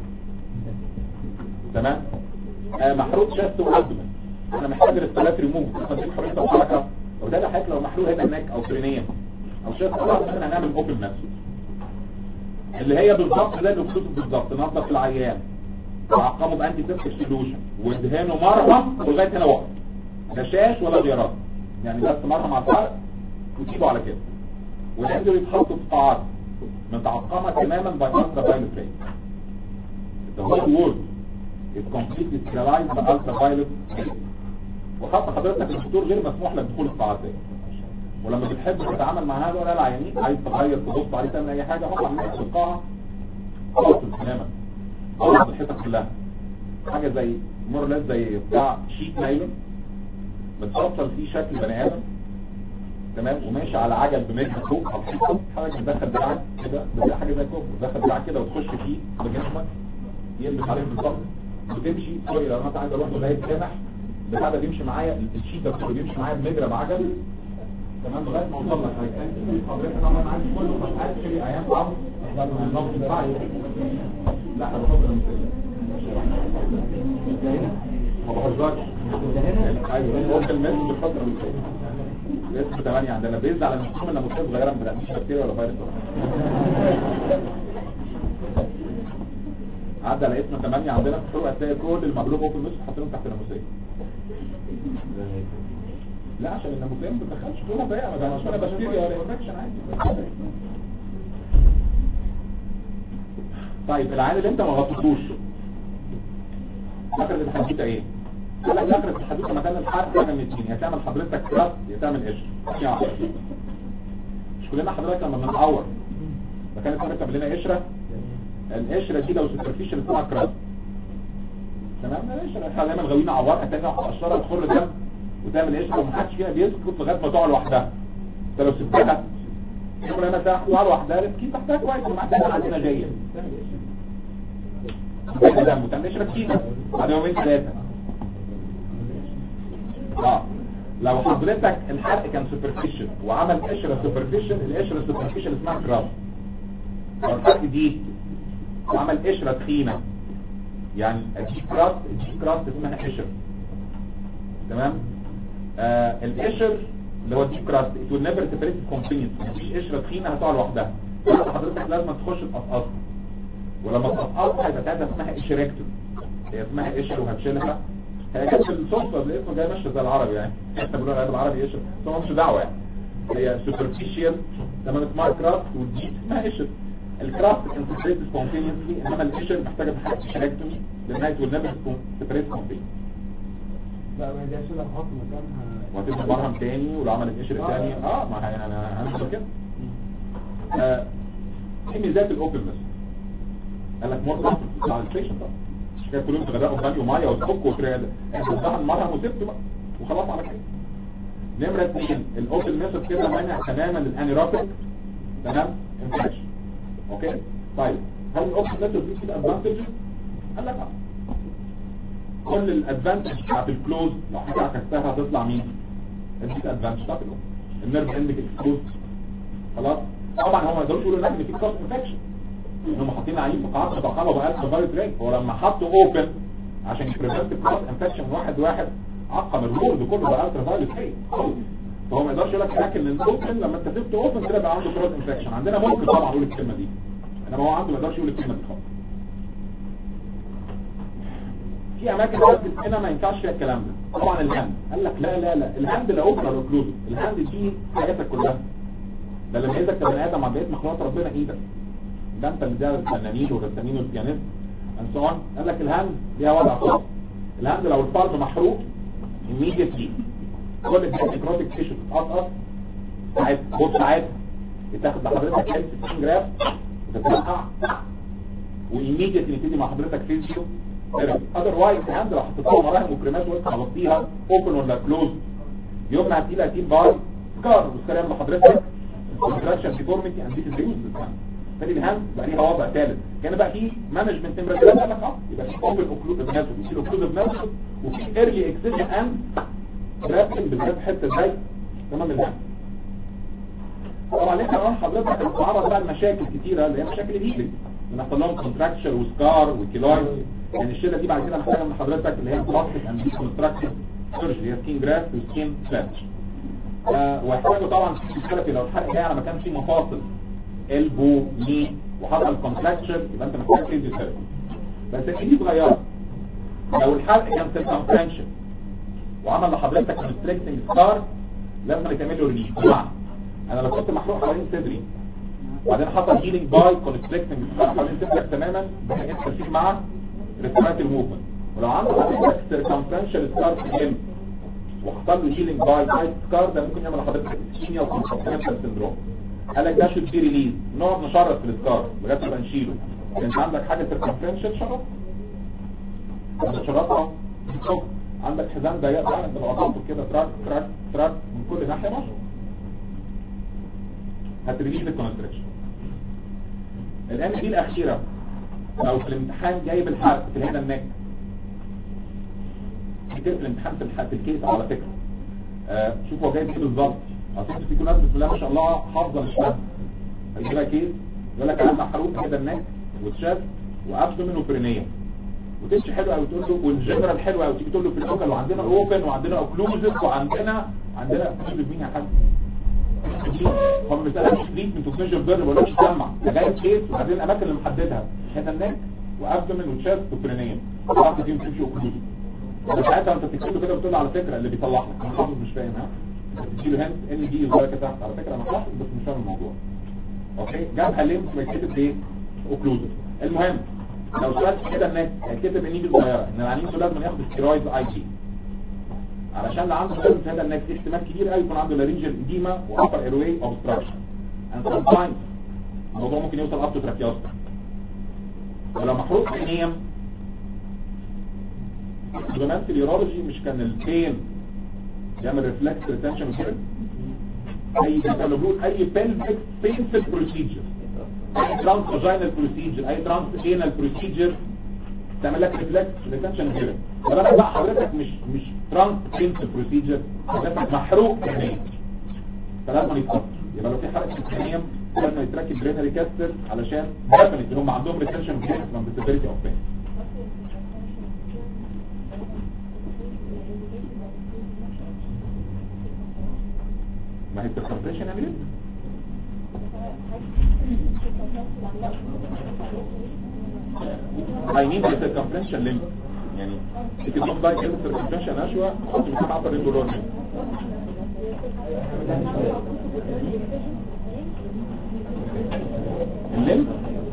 تمام آه محروق شاست وابدمن انا محتاج الثلاث ريموف اديك حريه الحركه لو ده حضرتك لو محروق هنا النك او فرينيا او شاست وابدمن هنعمل اوبن نفسه اللي هي بالظبط زي الاكسوس بالظبط نظف العيان وعقمه بانتي سيبتك سولوشن وادهانه مرهم ولغايه هنا وقت لا شاش ولا غيارات يعني بس مرهم على الفرق وتسيبه على كده والعيان يتحطوا في قاعات متعقمه تماما باي الترا فايلوت ري the whole world is completely sterilized by ultraviolet rays وخاصة حضرتك الدكتور غير مسموح لك دخول القاعات دي ولما بتحب تتعامل مع هذا ولا العيانين عايز تغير تبص عليه تعمل اي حاجه حط على في القاعه خلاص تماما خلاص الحته كلها حاجه زي مور زي بتاع شيت نايلون متفصل فيه شكل بني ادم تمام وماشي على عجل بمتر فوق او حته حاجه تدخل دراعك كده بتلاقي حاجه زي كده تدخل دراعك كده وتخش فيه بجسمك يلبس عليك بالظبط وتمشي سوري لو انا عايز اروح لغايه سامح بتاع ده بيمشي معايا الشيت ده كله بيمشي معايا بمجرى بعجل تمام لغايه ما اوصل لك هيكون حضرتك طبعا عندي كله فتحات شيء ايام صعب النظام الزراعي لا انا بفضل المثال ما بهزرش ايوه ممكن الناس بتفضل المثال الاسم 8 عندنا بيز على نفسهم ان مصيبه صغيره ما بتعملش بكتيريا ولا فيروس عدى على اسم 8 عندنا في الفروع هتلاقي كل المغلوب في النص حاطينهم تحت الناموسيه لا عشان الناموسيه ما بتدخلش فيها ضيقه ما بقاش ولا بكتيريا ولا انفكشن عادي طيب العيان اللي انت ما غطيتوش فاكر الحدوته ايه قال لك فاكر الحدوته مكان الحرق حاجه من الاثنين يا تعمل حضرتك كراس يا تعمل قشر يعني مش كلنا حضرتك لما بنتعور فكانت مركب لنا قشره القشره دي لو سوبرفيشال اسمها كراس تمام القشره احنا دايما غاويين عوار هتلاقي قشره تخر دم وتعمل قشره ومحدش فيها بيسكت لغايه ما تقع لوحدها انت لو سبتها يوم لما تقع لوحدها ريسكي تحتها كويس ومحتاجه عندنا جايه دم وتعمل قشره كتير بعد يومين ثلاثه اه لو حضرتك الحرق كان سوبرفيشال وعمل قشره سوبرفيشال القشره السوبرفيشال اسمها كراس لو الحرق دي وعمل قشره تخينه يعني الجي كراس الجي كراس اسمها قشر تمام آه القشر اللي هو الديب كراست it will never separate continuous مفيش قشره تخينه هتقع لوحدها حضرتك لازم تخش تقصقصها ولما تقصقصها هيبقى ساعتها اسمها قشريكتوم هي اسمها قشر وهتشيلها هي جت في الصدفه الاسم جاي ماشيه زي العربي يعني احنا بنقول عليها بالعربي قشر بس هو مش دعوه يعني هي سوبرفيشال تمام اسمها كراست والديب اسمها قشر الكراست كان سيبريت سبونتينيوسلي انما القشر محتاجه بحاجه قشريكتومي لانها it will never separate spontaneously لا ما دي عشان احط مكانها وهتبقى مرهم تاني ولو عملت قشر تاني اه ما هي انا هنعمل كده آه، في ميزات الاوبن بس قال لك مور كونفليكت بتاع الستيشن طبعا مش كده كلهم تغرقوا بانيو ميه وتفك وتريد انت بتدخل مرهم وسبت بقى وخلاص على كده نمرة اثنين الاوبن ميثود كده مانع تماما الانيروبيك تمام انفكشن اوكي طيب هل الاوبن ميثود دي فيه ادفانتج قال لك اه كل الادفانتج بتاعت الكلوز لو حاجه عكستها هتطلع مين الديس ادفانتج بتاعت الاوبن النيرف اندك اكسبوز خلاص طبعا هم ما يقدروش يقولوا ان في كروس انفكشن هم حاطين عيين في قاعات متقابله وبقى فيروس رينج هو لما حطوا اوبن عشان يبريفنت كروس انفكشن واحد واحد عقم الرول كله بقى الترا فايروس رينج فهو ما يقدرش يقول لك هناك ان الاوبن لما انت سبت اوبن كده بقى عنده كروس انفكشن عندنا ممكن طبعا يقول الكلمه دي انما هو عنده ما يقدرش يقول الكلمه دي خالص في اماكن بس هنا ما ينفعش فيها الكلام ده طبعا الهاند قال لك لا لا لا الهاند لا اوبن ولا كلوز الهاند دي حياتك كلها ده اللي ميزك كبني ادم مع بقيه مخلوقات ربنا ايدك ده انت اللي ده الفنانين والرسامين والبيانيست and so on قال لك الهاند ليها وضع خاص الهاند لو الفرد محروق immediately كل النيكروتيك تيشو تتقطقط ساعات خد ساعات بتاخد لحضرتك 10 جرام وتتوقع وايميديتلي نبتدي مع حضرتك فيزيو اذروايز الهاند لو حطيتها مراهم وكريمات وانت هتغطيها اوبن ولا كلوز يوم ما هتقيل هتقيل باي سكار والسكار يعمل لحضرتك كونتراكشن ديفورميتي اند ديس ريوز تاني الهاند بقى ليها وضع ثالث كان بقى في مانجمنت نمره ثلاثه قال لك اه يبقى في اوبن اوكلوزيف ميثود وفي اوكلوزيف ميثود وفي ايرلي اكسجن اند رابتنج بالذات حته زي تمام الهاند طبعا احنا قلنا حضرتك بتتعرض بقى لمشاكل كتيره اللي هي مشاكل الهيلينج بنحصل لهم كونتراكشر وسكار وكيلويد يعني الشله دي بعد كده محتاجه من حضرتك اللي هي بلاستيك اند ديكونستراكتيف سيرجري هي سكين جراف وسكين فلاتش واحتاجوا طبعا في ثيرابي لو الحرق جاي على مكان فيه مفاصل البو ني وحصل كونتراكشر يبقى انت محتاج فيزيوثيرابي بس دي صغيره لو الحرق كان سيركمفرنشال وعمل لحضرتك كونستريكتنج سكار لازم يتعمل له ريليف بمعنى انا لو كنت محروق حوالين صدري وبعدين حصل هيلينج باي كونستريكتنج سكار حوالين صدرك تماما بحيث تركيز مع ريسبيراتوري موفمنت ولو عنده حضرتك سيركمفرنشال سكار في الجنب وحصل له هيلينج باي سايد سكار ده ممكن يعمل لحضرتك اسكيميا وكونستريكشن سندروم قال لك ده شوت بي ريليز نقعد نشرط في السكار لغايه ما نشيله انت عندك حاجه سيركمفرنشال شرط انت شرطها بتشوف عندك حزام ضيق بقى انت لو قطعته كده تراك تراك تراك من كل ناحيه ماشي هتريليز الكونستريكشن الان دي الاخيره لو في الامتحان جايب الحرف في الهنا النك كتير في الامتحان في الحرف الكيس على فكره آه شوف هو جايب ايه بالظبط اصل انتوا فيكم ناس بسم الله ما شاء الله حافظه مش فاهمه هيجيبها كيس يقول لك اهم حروف كده النك وتشاف وابدومين وبرينيه وتمشي حلو قوي تقول له والجنرال حلو قوي تيجي تقول له في الاوكل وعندنا اوبن وعندنا اوكلوزيف وعندنا عندنا اوكلوزيف مين يا حاج هم مسألة تريتمنت اوف ميجر بيرن ولا تسمع جايب كيس وبعدين الاماكن اللي محددها هنا النك وابدومين وتشاست وبرينيه واحده فيهم تمشي اوكلوزيف ساعتها انت بتكتب كده بتقول له على فكره اللي بيطلع لك انا حافظ مش فاهم ها بتديله هند ان دي ولا كده تحت على فكره انا حافظ بس مش فاهم الموضوع اوكي جابها ليه ما يتكتب ايه اوكلوزيف المهم لو سؤال كده الناس هيتكتب ان دي صغيره ان العنين دول لازم ياخد ستيرويد اي جي علشان اللي عنده سيرم في هذا الناس في احتمال كبير قوي يكون عنده لارنجل اديما وابر ايروي اوبستراكشن اند سام تايمز الموضوع ممكن يوصل اب تو تراكيوستر ولو محروق عينيا زمان في اليورولوجي مش كان البين يعمل ريفلكس ريتنشن كده اي كانوا بيقول اي بيلفيك بينفل بروسيجر اي ترانس فاجينال بروسيجر اي ترانس انال بروسيجر تعمل لك ريفلكس ريتنشن كده طب انا بقى حضرتك مش مش ترانس بينفل بروسيجر حضرتك محروق عينيا فلازم يتفضل يبقى لو في حركه سكرينيوم لازم يتركب برينري كاستر علشان ديفنتلي هم عندهم ريتنشن كده من disability اوف بين ما هي الترانسفيشن يعني I mean the circumferential limb يعني if you don't buy كلمة circumferential أشوى حط مكان عطر رينجو لون الليم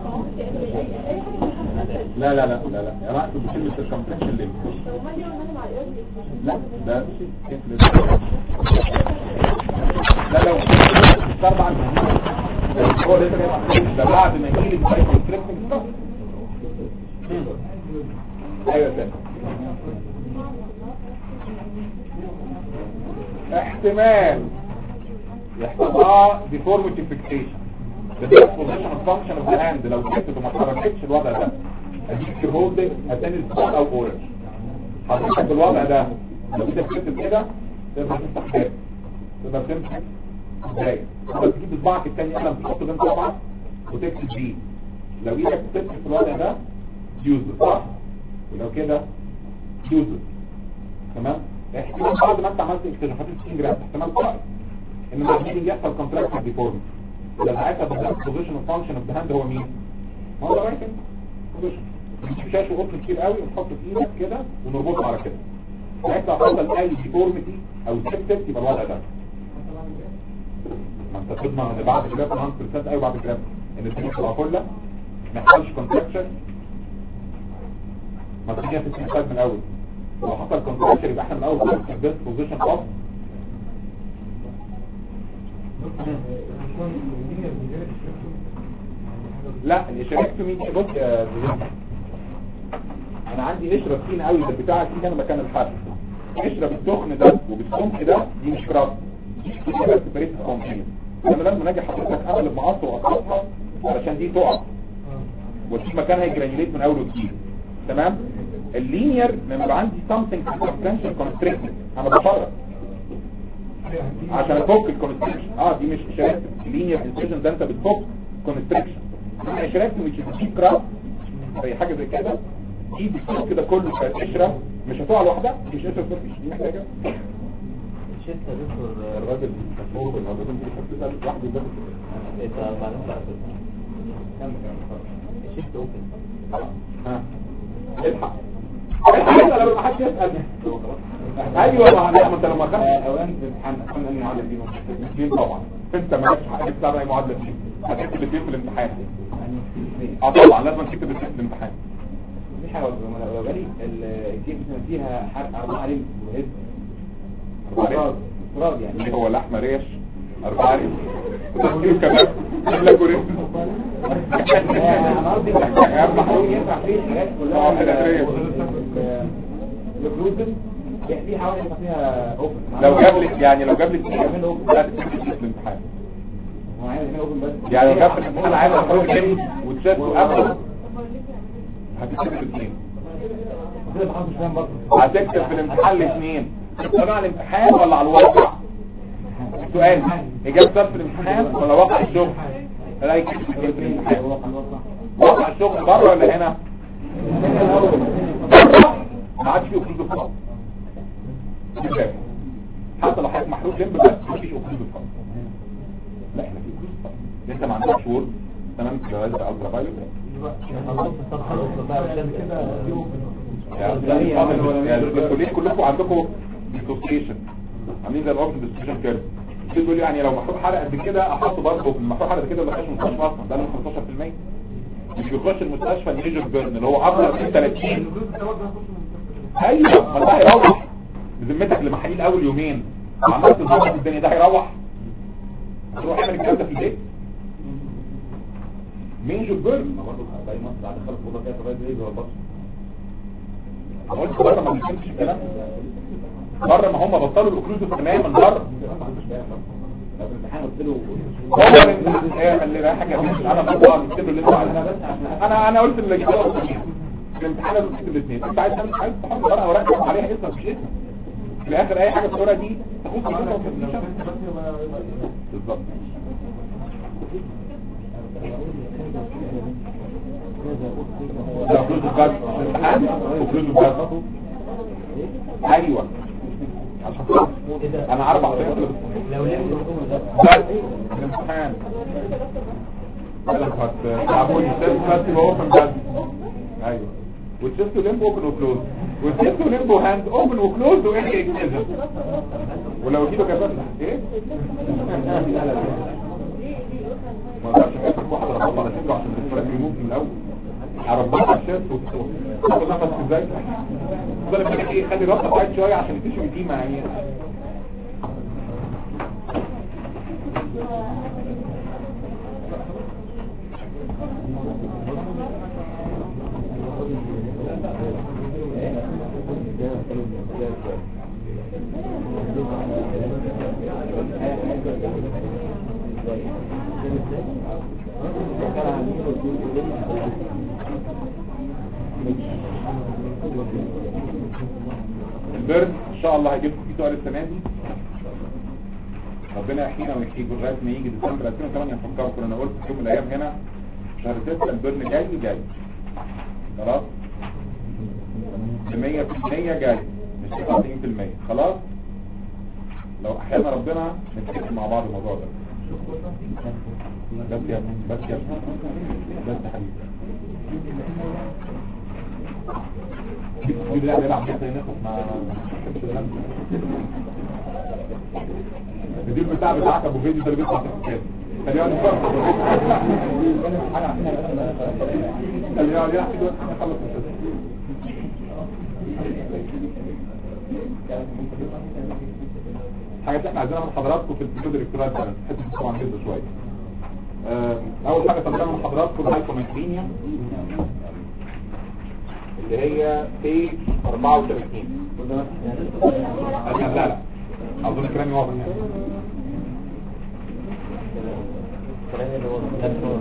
لا لا لا لا لا يا رأيك بكلمة circumferential limb لا ده لا لو اربع هو ده بعد ما يجي السايكل تريبنج ايوه تاني احتمال يحصلها ديفورميتي فيكسيشن ده بوزيشن اوف فانكشن اوف ذا هاند لو كتبت وما اتحركتش الوضع ده اديك هولدنج اتاني السبوت او اورنج حضرتك بالوضع ده لو انت كتبت كده تقدر تفتح باب تقدر تمسك ازاي تقدر تجيب صباعك التاني قلم تحطه جنب صبعك وتكتب بيه لو ايدك بتمسك في الوضع ده يوزر صح ولو كده يوزر تمام احتمال بعد ما انت عملت اكتشافات السكين جراف احتمال قائم ان مع الهيلينج يحصل كونتراكت ديفورم ده ساعتها بالظبط بوزيشن اوف فانكشن اوف ذا هاند هو مين؟ هو ده رايت بوزيشن نجيب شاشه قطن كتير قوي ونحطه في ايدك كده ونربطه على كده ساعتها حصل اي ديفورميتي او سيبتك يبقى الوضع ده ما انت تضمن ان بعد الجراف 100% ايوه بعد الجراف ان الدنيا تبقى كلها ما يحصلش كونتراكشن ما تيجي في السيستم من الاول لو حصل كونتراكشن يبقى احنا من الاول خالص في البيست بوزيشن اوف لا الاشارات في مين بص يا زياد انا عندي قشره تخينه قوي ده بتاع دي هنا مكان الحرق قشره بالسخن ده وبالسمك ده دي مش كراس دي بس بريت كومبليت انا لازم اجي حضرتك اقلب مقص واقطعها علشان دي تقع واشوف مكانها يجرانيوليت من اول وجديد تمام اللينير لما يبقى عندي something substantial constricted انا بفرق عشان افك الكونستريكشن اه دي مش اشارات لينير انسيجن ده انت بتفك كونستريكشن اشارات مش بتجيب كراس زي حاجه زي كده دي بتفك كده كله كقشره مش هتقع لوحدها دي مش قشره مش دي محتاجه شفت يا دكتور الراجل مشهور بالموضوع ده بيحط لوحده ده انت بعدين تعرف شفت اوبن ها الحق الحق لما ما حدش يسال ايوه ما لا ما انت لما كان اوان في امتحان كنا من معادله دي الاثنين طبعا انت مالكش حق انت تعمل اي معادله فيه هتكتب الاثنين في الامتحان اه طبعا لازم تكتب الاثنين في الامتحان مش حاجه لو جالي الكيك فيها حرق اربعه ريم وهيد أربعة تراب يعني اللي هو لحمه ريش أربعة ريش وتسكير كمان لك وريش انا قصدي محروم ينفع فيه الحاجات اه، حاجات ريش. كلها الجلوتين في حوالي ينفع فيها اوبن لو جاب لك يعني لو جاب لك يعمل اوبن لا تكتب في الامتحان هو عايز يعمل اوبن بس يعني لو جاب في الامتحان عايز محروم كم وتشات وقبل هتكتب الاثنين كده بحط مش فاهم برضه هتكتب في الامتحان الاثنين تطلع على الامتحان ولا على الواقع سؤال اجابتك في الامتحان ولا واقع الشغل لا يكتب في الامتحان واقع الشغل بره ولا هنا بره ما عادش فيه اكسيد الفضل حتى لو حضرتك محروق جنب بس مفيش اكسيد الفضل لا احنا في اكسيد الفضل انت ما عندكش وورد تمام كده لازم الترا فايولت خلصت الصفحه الاخرى بقى عشان يعني الكليه كلكم عندكم ديسوسيشن عاملين زي الاوبن ديسوسيشن كيرف تقول يعني لو محروق حرق قد كده احطه برضه في المحروق حرق قد كده ما دخلش المستشفى اصلا ده من 15% مش بيخش المستشفى الميجر بيرن اللي هو اكتر من 30 ايوه ما ده هيروح بذمتك اللي محليل اول يومين عملت تظبط الدنيا ده هيروح هتروح يعمل الكلام ده في البيت ميجر بيرن ما برضه باقي مصر بعد خلق اوضه كده طبيعي زي البطل قلت بره ما بيتمش الكلام بره ما هم بطلوا الاوكلوزيف تماما بره لو في الامتحان قلت له هو الامتحان ايه اللي رايح حاجه انا بطلع بكتب اللي انت عايزه انا انا قلت اللي جبته في الامتحان لازم تكتب الاثنين انت عايز تعمل عايز تحط ورقه ورقه عليها اسمك مش اسمك في الاخر اي حاجه في الورقه دي تخش في الورقة وتكتبها. بالظبط ده اوكلوزيف بس الامتحان اوكلوزيف بس ايوه عشان كده انا عارف عشان كده لو لم ده بس الامتحان قالك هتلعبوني سيلف بس يبقى اوبن بس ايوه والسيلف ليمبو اوبن وكلوز والسيلف ليمبو هاند اوبن وكلوز وايه اكسجن ولو كيلو كفاف ايه ما اقدرش افتح واحد ربط على صدره عشان الفرق يموت من الاول هربطها على الشيست وتاخد نفس ازاي ده لما ايه خلي راسك بعيد شويه عشان التيشو دي يعني البرد ان شاء الله هيجيب لكم فيه سؤال السنه دي ربنا يحيينا ويحييكم لغايه ما يجي ديسمبر 2008 نفكركم انا قلت في يوم من الايام هنا شهر 6 البرن جاي جاي خلاص ب 100% جاي مش 90% خلاص لو احيانا ربنا نتفق مع بعض الموضوع ده بس يا ابني بس يا ابني بس يا حبيبي لا نلعب كده ناخد مع الفيديو بتاع بتاعك ابو فيديو ده اللي بيطلع في الكتاب خلينا نفرق خلينا نلعب كده نخلص الشغل حاجات اللي احنا عايزينها من حضراتكم في الفيديو الالكتروني ده حته طبعا كده شويه آه، اول حاجه طلبناها من حضراتكم الهايبومترينيا اللي هي بيج 34 لا لا اظن كلامي واضح يعني الكلام اللي هو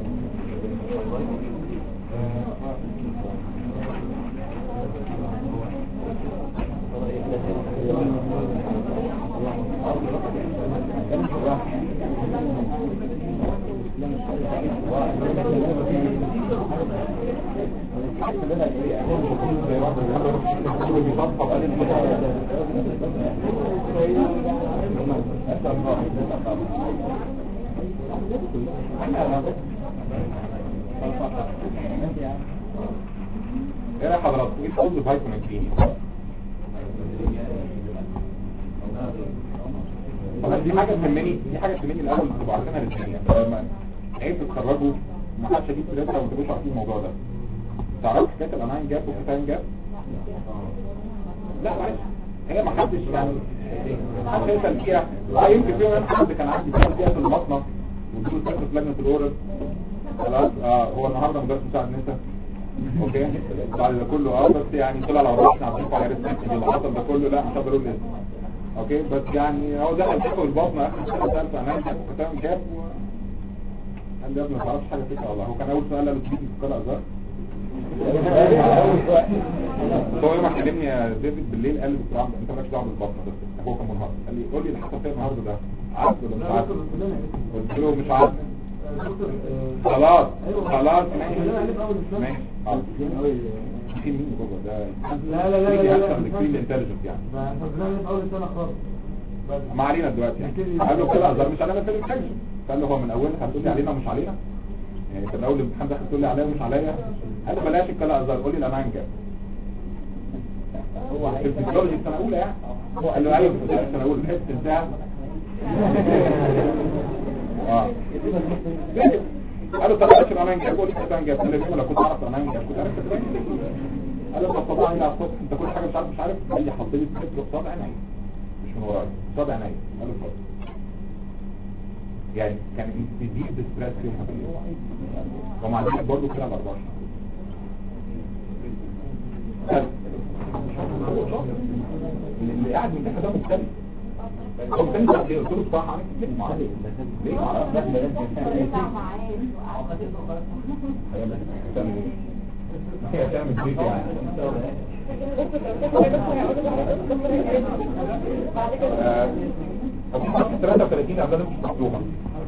ايه يا حضرتك ايه الحوض فيتامين كليني طبعا دي حاجه تهمني دي حاجه تهمني الاول تبقوا عارفينها للدنيا لما عيب تتخرجوا ما حدش هيجيب سيرتها وما تبقوش عارفين الموضوع ده تعرفوا حكايه الاناين جاب والكتاين جاب لا معلش هي ما حدش يعني حدش يسال فيها اه يمكن فيهم يوم حد كان عندي سؤال فيها في البطنه ودول سكر في لجنه الاورال خلاص اه هو النهارده مدرس مساعد نسا اوكي بعد ده كله اه بس يعني طلع على راسنا عشان على رسمتي اللي حصل ده كله لا مش هقدر اقول اسمه اوكي بس يعني هو دخل فيكم البطن اخر سنه ثالثه انا كنت جاب و... قال لي يا ابني ما تعرفش حاجه فيك والله هو كان اول سؤال قال له تيجي في القلعه ازهر هو يوم ما كلمني يا ديفيد بالليل قال لي دكتور عبد انت مالكش دعوه بالبطن بس هو كان منهار قال لي قول لي اللي حصل فيا النهارده ده عارف ولا مش عارف قلت له مش عارف خلاص خلاص ماشي ماشي خلاص. في مين جوه ده لا لا لا لا لا لا كريم انتليجنت يعني ما احنا بنعمل في اول سنه خالص بس ما علينا دلوقتي يعني قال له كده ازهر مش علينا في الانتليجنت قال له هو من اولها هتقول لي علينا ومش علينا يعني كان اول الامتحان داخل تقول لي عليا ومش عليا قال له بلاش الكلام ازهر قول لي الانعام كام هو في الفيزيولوجي السنه الاولى يعني هو قال له ايوه في الفيزيولوجي السنه الاولى الحته بتاع اه قال له طب بلاش الانعام كام قول لي الانعام كام قال له لو كنت اعرف الانعام كام كنت عرفت الانعام قال له طب طبعا على الصبح انت كل حاجه مش عارف مش عارف قال لي حط لي السكر قصاد عيني مش من ورايا قصاد عيني قال له اتفضل يعني كان بيديك ديستريس يومها بالليل ومع ذلك برضه كده على 14 حلو. اللي قاعد من تحت ده مختلف هو كان قلت له صح عليك كده ما عليك ليه ما اعرفش هي تعمل بيت يعني آه، طب في صفحة 33 عندنا مش مكتوبة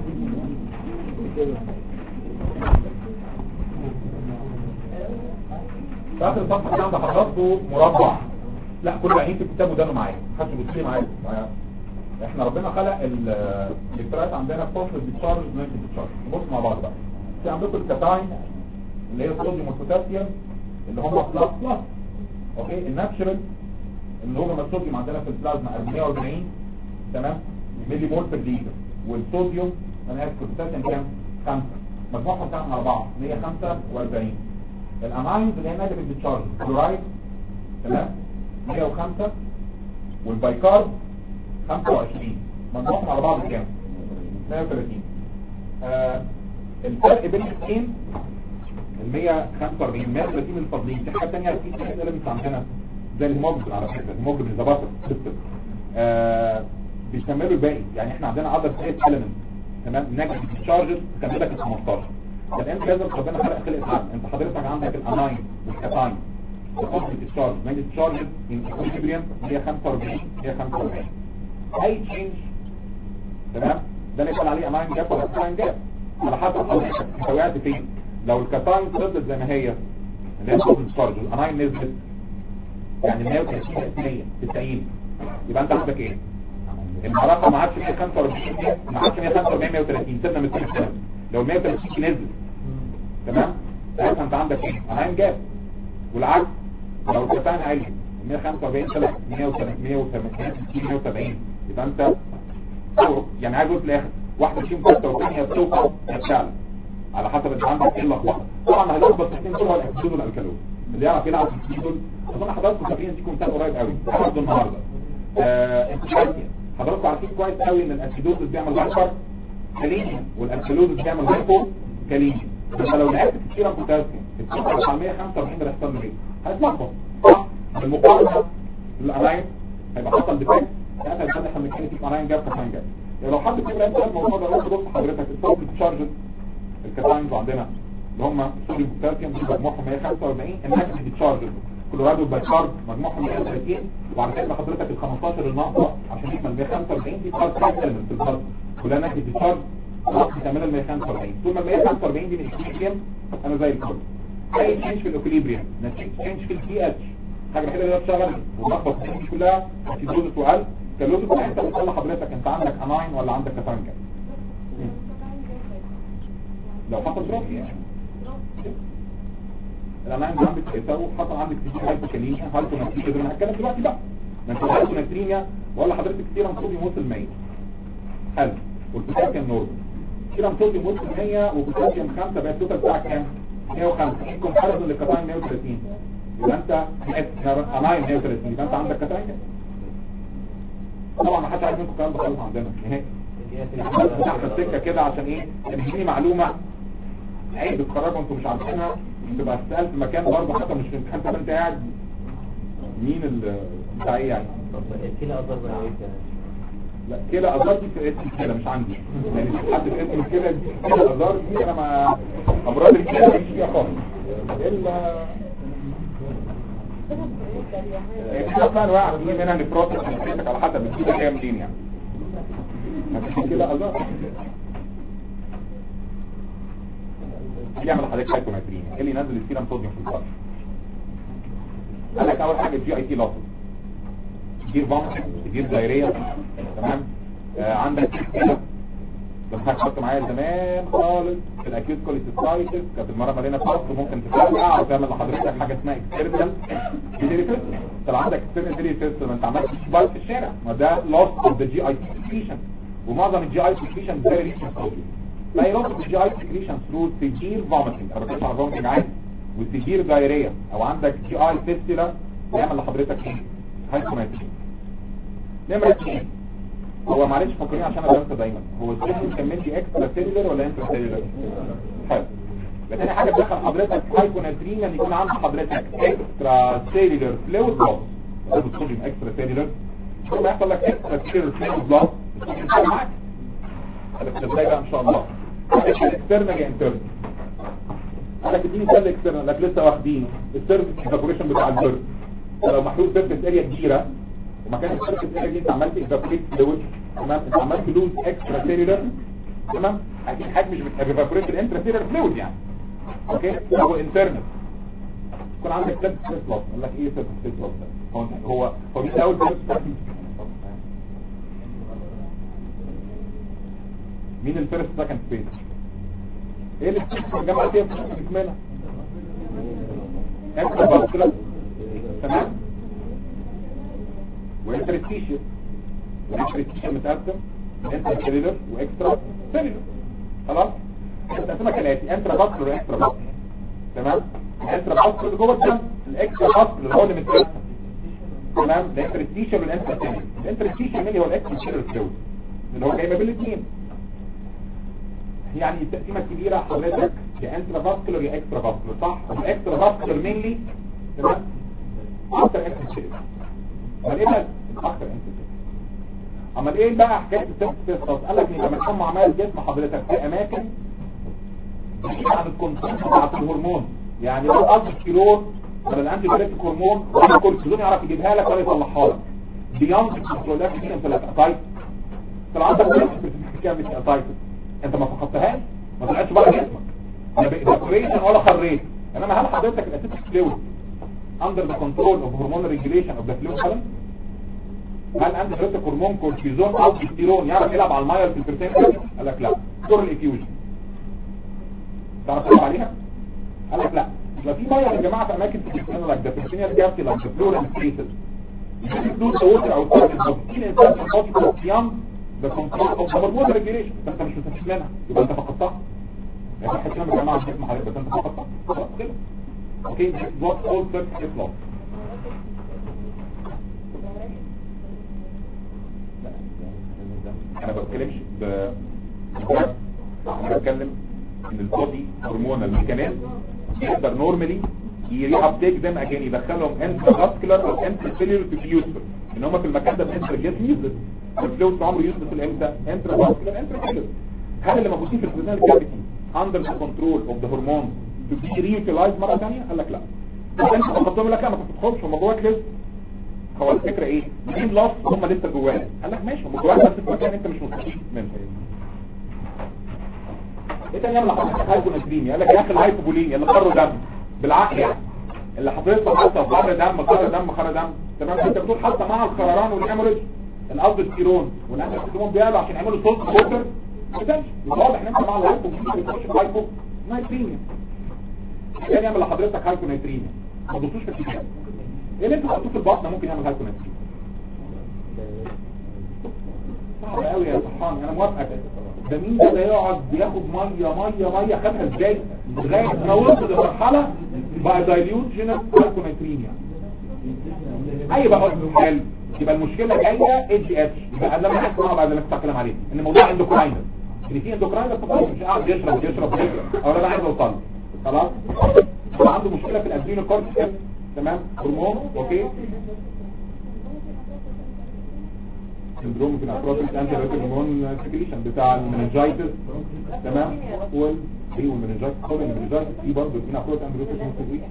في اخر الصفحة دي عند حضراتكم مربع لا كل عينين في الكتاب ودانه معايا محدش بيبص لي معايا معايا. احنا ربنا خلق ال- الاكترايات عندنا فوسفور ديتشارج ونيتروجين ديتشارج نبص مع بعض بقى في عندكم الكاتاين اللي هي الصوديوم والبوتاسيوم اللي هم بلس بلس اوكي الناتشرال اللي هو الصوديوم عندنا في البلازما 440 تمام ملي مول بير لتر والصوديوم انا اسف البوتاسيوم كام 5 مجموعهم كام على بعض 145 الاماينز اللي هي نيجاتيف ديتشارج كلورايد تمام 105 والبايكارب 25 مجموعهم على بعض كام 130 آه الفرق بين الاثنين ال 145 130 الفاضلين في حاجه ثانيه في حاجه اللي عندنا زي الهيموجلوبين على فكره الهيموجلوبين ذا باتر سيستم آه بيكملوا الباقي يعني احنا عندنا اذر ثريت اليمنت تمام نيجاتيف تشارجز تكمل لك ال 15 فالان لازم ربنا خلق خلق عقل انت حضرتك عندك الاناين والكاتاين البوزيتيف تشارج نيجاتيف تشارج ان ايكويليبريم 145 145 اي تشينج تمام ده اللي يقال عليه اناين جاب ولا كاتاين جاب على حسب حضرتك انت وقعت فين لو الكاتاين فضلت زي ما هي اللي هي البوزيتيف تشارج الاناين نزلت يعني 130 100 90 يبقى انت عندك ايه المعركه ما عادش 145 ما عادش 145 130 سيبنا من السنه لو 130 نزل تمام ساعتها انت عندك ايه اناين جاب والعكس لو الكاتاين عالي 145 طلع 180 170 يبقى انت فوق يعني عايز اقول في الاخر واحده فيهم ثابته والثانيه بتوقع بتعلى على حسب انت عندك ايه اللخبطه طبعا هنلخبط الاثنين دول هو الاكسدون والالكالون اللي يعرف يلعب في الاثنين دول اظن حضراتكم فاكرين دي مثال قريب قوي هاخده النهارده آه انتشارتيا حضراتكم عارفين كويس قوي ان الاسيدوز بيعمل هايبر كالينيا والالكالوز بيعمل هايبو كالينيا انت لو لعبت كتير بوتاسيوم الكتير على 145 ده هيحصل له ايه هيتلخبط صح بالمقارنه بالاماين هيبقى حصل ديفكت ساعتها يبقى احنا بنتكلم في اماين جاب كاتاين جاب يعني لو حد فكره انت الموضوع ده روح بص حضرتك الصوت تشارجز الكاتاينز عندنا اللي هم الصوديوم بوتاسيوم دي مجموعهم 145 الناس اللي بتشارجز كلورادو بايكارب مجموعهم 130 وبعد كده حضرتك ال 15 الناقصه عشان يكمل 145 دي بارت كامل في الفرد كلها ناس بتشارج خلاص بتعمل ال 145 طول ما ال 145 دي من الاكليبريم انا زي الفل اي تشينج في الاكليبريم نتيجه تشينج في البي اتش حاجه الوحيده اللي بتشتغل ولخبط دي كلها هتدوز وقل كالوز انت بتطلع حضرتك انت عندك اناين ولا عندك كاتانجا لو حصل دروب يعني الاناين ده عندك يساوي حصل عندك تيجي هايبوكاليميا هايبوناتريميا زي ما هنتكلم دلوقتي بقى ما انت هايبوناتريميا ولا حضرتك كتير صوديوم وصل 100 حلو والبوتاسيوم نورمال كده صوديوم وصل 100 وبوتاسيوم 5 بقى التوتال بتاعك كام 150 كومباريزون للكاتاين 130 يبقى انت اناين 130 يبقى انت عندك كاتاين طبعا ما حدش عايز منكم الكلام ده خالص عندنا نهائي تحت السكه كده عشان ايه تديني معلومه عيب تتخرجوا انتوا مش عارفينها تبقى تسال في مكان برضه حتى مش في امتحان طب انت قاعد مين ال بتاع ايه يعني كده أضرب عليك لا كده ازار دي في اسمي كده مش عندي يعني مش حد في اسمه كده دي كده ازار دي انا ما امراض الكلى مش فيها خالص الا في اصلا انواع في منها نفروتك على حسب الكلى جايه منين يعني مفيش كده ازار يعمل حضرتك هايبوماترين ايه اللي ينزل السيرم صوديوم في البطن قال لك اول حاجه الجي اي تي لوس كتير فامت كتير دايريه تمام آه عندك كده لما حضرتك كنت معايا زمان خالص في الاكيوت كوليسيستايتس كانت المره مليانه فصل ممكن تفرقع وتعمل لحضرتك حاجه اسمها اكسترنال ديليفيس طب عندك اكسترنال ديليفيس ما انت عملت بايت في الشارع ما ده لوس اوف ذا جي اي تي سكريشن ومعظم الجي اي سكريشن فيري ريتش صوديوم لا يربط الجي اي سكريشن ثرو سيفير فوميتنج انا بتكلم على فوميتنج عادي وسيفير دايريا او عندك جي اي فيستيلا يعمل لحضرتك ايه هايبوماترين نمرة اثنين هو معلش فكرني عشان انا بنسى دايما هو السيستم كان مدي اكسترا سيلولر ولا انترا سيلولر حلو يبقى تاني حاجه بتدخل حضرتك هايبوناترين ان يكون عند حضرتك اكسترا سيلولر فلويد بلس ده بتصوديوم اكسترا سيلولر ثم يحصل لك اكسترا سيلولر فلويد بلس الصوديوم معاك هذا ازاي بقى ان شاء الله اكسترنال انترنال انا اديني سل اكسترنال لك لسه واخدينه السيرفيس ايفابوريشن بتاع البرد لو محلول سيرفيس اريا كبيره ومكان السيرفيس اريا دي انت عملت ايفابوريت فلويد تمام انت عملت لوز اكسترا سيلولر تمام اكيد حاجه مش بتيفابوريت الانترا سيلولر فلويد يعني اوكي هو انترنال يكون عندك سيرفيس لوس قال لك ايه سيرفيس لوس هو هو هو مين اول سيرفيس مين الفيرست سكند سبيس ايه اللي بتحصل الجامعه فيها في الكماله اكسترا باسكولار تمام وانترستيشن والانترستيشن متقسم انترا سيلولر واكسترا سيلولر خلاص متقسمه كالاتي انترا باسكولار واكسترا باسكولار تمام الانترا باسكولار اللي جوه الدم الاكسترا باسكولار اللي هو اللي متقسم تمام ده انترستيشن والانترا سيلولر الانترستيشن اللي هو الاكسترا سيلولر فلويد اللي هو جاي ما بين الاثنين يعني التقسيمه الكبيره حضرتك يا انترا فاسكولار يا اكسترا فاسكولار صح الاكسترا فاسكولار مينلي تمام اكتر انترا سيلولر امال ايه بقى اكتر انترا سيلولر امال ايه بقى حكايه السيرفس قال لك ان لما تكون عمال جسم حضرتك في اماكن بعيد عن الكنترول بتاعت الهرمون يعني لو قصد كيلون ولا الانتي بيريتيك هرمون ولا كورتيزون يعرف يجيبها لك ولا يطلعها لك بياند الكنترولات دي انت لا تقايت طلع عندك كام مش قطايت انت ما فقدتهاش ما طلعتش بره جسمك لا بايفابوريشن ولا خريت انما هل حضرتك الاسيتيك فلويد اندر ذا كنترول اوف هرمون ريجوليشن اوف ذا فلويد بالانس هل عند حضرتك هرمون كورتيزون او تستيرون يعرف يلعب على الميه في البرسنت قال لك لا دور الافيوجن تعرف تلعب عليها قال لك لا يبقى في ميه يا جماعه في اماكن في جسمنا لك ده في السينير جابتي لك فلورال ستيتس يجي فلوس ووتر او تاكل في الانسان في البودي كورتيان ده كنترول اوف هرمون ريجوليشن انت مش مستفيد منها يبقى انت فقدتها يعني صح كده يا جماعه الجسم حضرتك بس انت فقدتها خلاص كده اوكي وات اول سيرفيس اطلاق انا ما بتكلمش ب انا بتكلم ان البودي هرمونال ميكانيزم يقدر نورمالي يري ابتيك زي ما اجين يدخلهم انتراسكولار او انترسيلولر تو بي يوسفل ان هم في المكان ده بانتر جسم يوسفل الفلويد عمره يوسفل امتى انتراسكولار انترسيلولر هل اللي موجودين في السيزونال كافيتي اندر ذا كنترول اوف ذا هرمون تو بي ريوتيلايز مره ثانيه قال لك لا انت تحطهم لك لا ما تدخلش هم جواك لسه هو الفكره ايه مين لاف هم لسه جواك قال لك ماشي هم جواك بس في مكان انت مش مستفيد منه ايه تاني يعمل حضرتك هايبوناتريميا قال لك يا اخي الهايبوبوليميا اللي قروا دم بالعقل يعني اللي حضرتك حتى قر دم قر دم قر دم تمام انت بتقول حتى مع القراران والهيموريج الالدوستيرون والانتستيرون بيعلوا عشان يعملوا صوت بوتر بتمشي واضح ان انت مع الهايبوبوليميا بتخش في هايبوناتريميا ايه تاني يعمل لحضرتك هايبوناتريميا ما تبصوش في الكتاب ايه اللي انت حطوه في البطن ممكن يعمل هايبوناتريميا صعب قوي يا صحان انا موافقك ده مين ده يقعد بياخد ميه ميه ميه خدها ازاي لغايه ما وصل لمرحله بقى دايليوت جينس هايبوناتريميا اي بقى حلو يبقى المشكله جايه اتش اتش يبقى انا لما اسمع بعد اللي كنت بتكلم عليه ان الموضوع اندوكراينر ان في اندوكراينر طبعا مش قاعد يشرب يشرب يشرب او انا عايز اوصل خلاص هو عنده مشكله في الادرينال كورتيكس تمام هرمون اوكي سندروم في الافراد انتي هرمون سكريشن بتاع المننجايتس تمام وال ايه والمننجايتس كل المننجايتس في برضه في افراد انتي هرمون سكريشن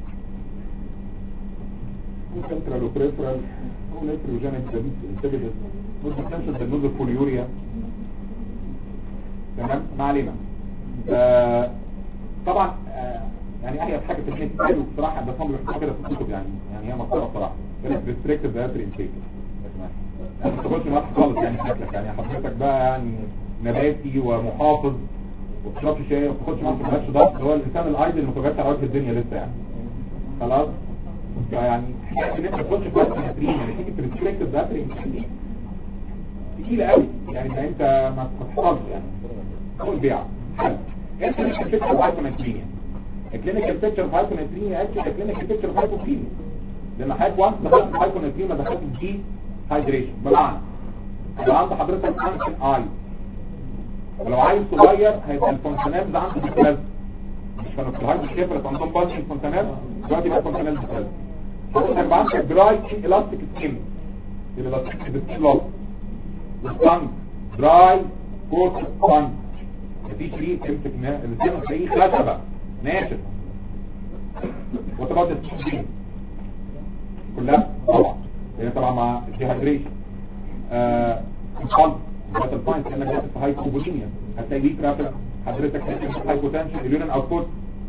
وسنترال وبريفرال ونيتروجينيك انتبيدس والبوتنشال بالنوز الفوليوريا تمام ما علينا آه طبعا آه يعني احيى حاجه في النت قالوا بصراحه بس هم بيحطوا كده في الكتب يعني يعني هي مقطوعه بصراحه كانت ريستريكتد دايتري انتيك يعني ما تاخدش معاك خالص يعني شكلك يعني حضرتك بقى يعني نباتي ومحافظ وما بتشربش شاي وما بتاخدش معاك سكريات ضغط هو الانسان الايدل اللي ما توجدش على وجه الدنيا لسه يعني خلاص يعني حكايه ان انت تخش في وقت التدريب يعني تيجي في ريستريكتد دايتري انتيك تقيله قوي يعني ده انت ما تحصلش يعني اول بيعه حلو انت مش هتفكر هايبوماترينيا الكلينيكال بيكتشر في هايبوماترينيا اكشلي الكلينيكال بيكتشر في هايبوكلينيا لان حضرتك وانس دخلت في هايبوماترينيا دخلت في دي هايدريشن بمعنى لو عند حضرتك انكشن اي ولو عيل صغير هيبقى الفونكشنال ده عنده ديسبلاز مش كانوا في الهايبو شيفر عندهم بادي الفونكشنال دلوقتي بقى الفونكشنال ديسبلاز هيبقى عندك دراي الاستيك سكين الاستيك سكين لوس والتانج دراي كورت تانج مفيش ريق تمسك السيرم تلاقيه خشبه ناشف وطبعا السكين كلها طبعا لان طبعا مع الديهايدريشن آه القلب فيتال ساينس كانك داخل في هايبوبوليميا هتلاقي ليك رافع حضرتك هتلاقي هايبوتنشن اليورين اوتبوت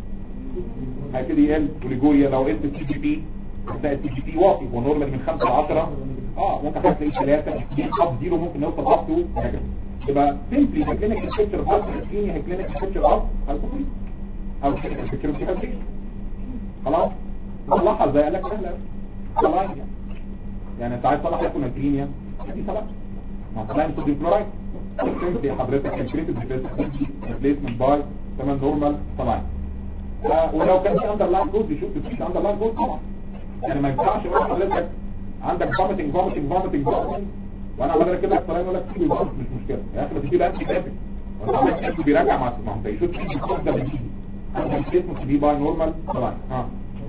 هيبتدي يقل وليجوريا لو قلت السي جي بي هتلاقي السي جي بي واطي هو نورمال من 5 ل 10 اه ممكن هتلاقي 3 اب زيرو ممكن نوصل اب تو يبقى سيمبلي كلينيكال بيكتشر اوف هايبوبوليميا هي كلينيكال بيكتشر اوف هايبوبوليميا او كلينيكال بيكتشر اوف ديهايدريشن خلاص صلحها ازاي قال لك سهله صلحها يعني يعني انت عايز تصلح هايبوماتريميا دي صلاح ما طلعنا صوديوم كلورايد سيمبلي حضرتك كالكريتد ريبليسمنت باي تمام نورمال طبعا آه ولو كان في اندر لاين جود يشوف في اندر لاين جود طبعا يعني ما ينفعش اقول لحضرتك عندك فوميتنج فوميتنج فوميتنج وانا حضرتك كده اختارين اقول لك سيبي بس مش مشكله يا اخي ما تجيب انتي بيتك وانت عمال تحس بيراجع مع ما انت يشوف في ده بيجي عندك ريبليسمنت بي باي نورمال طبعا اه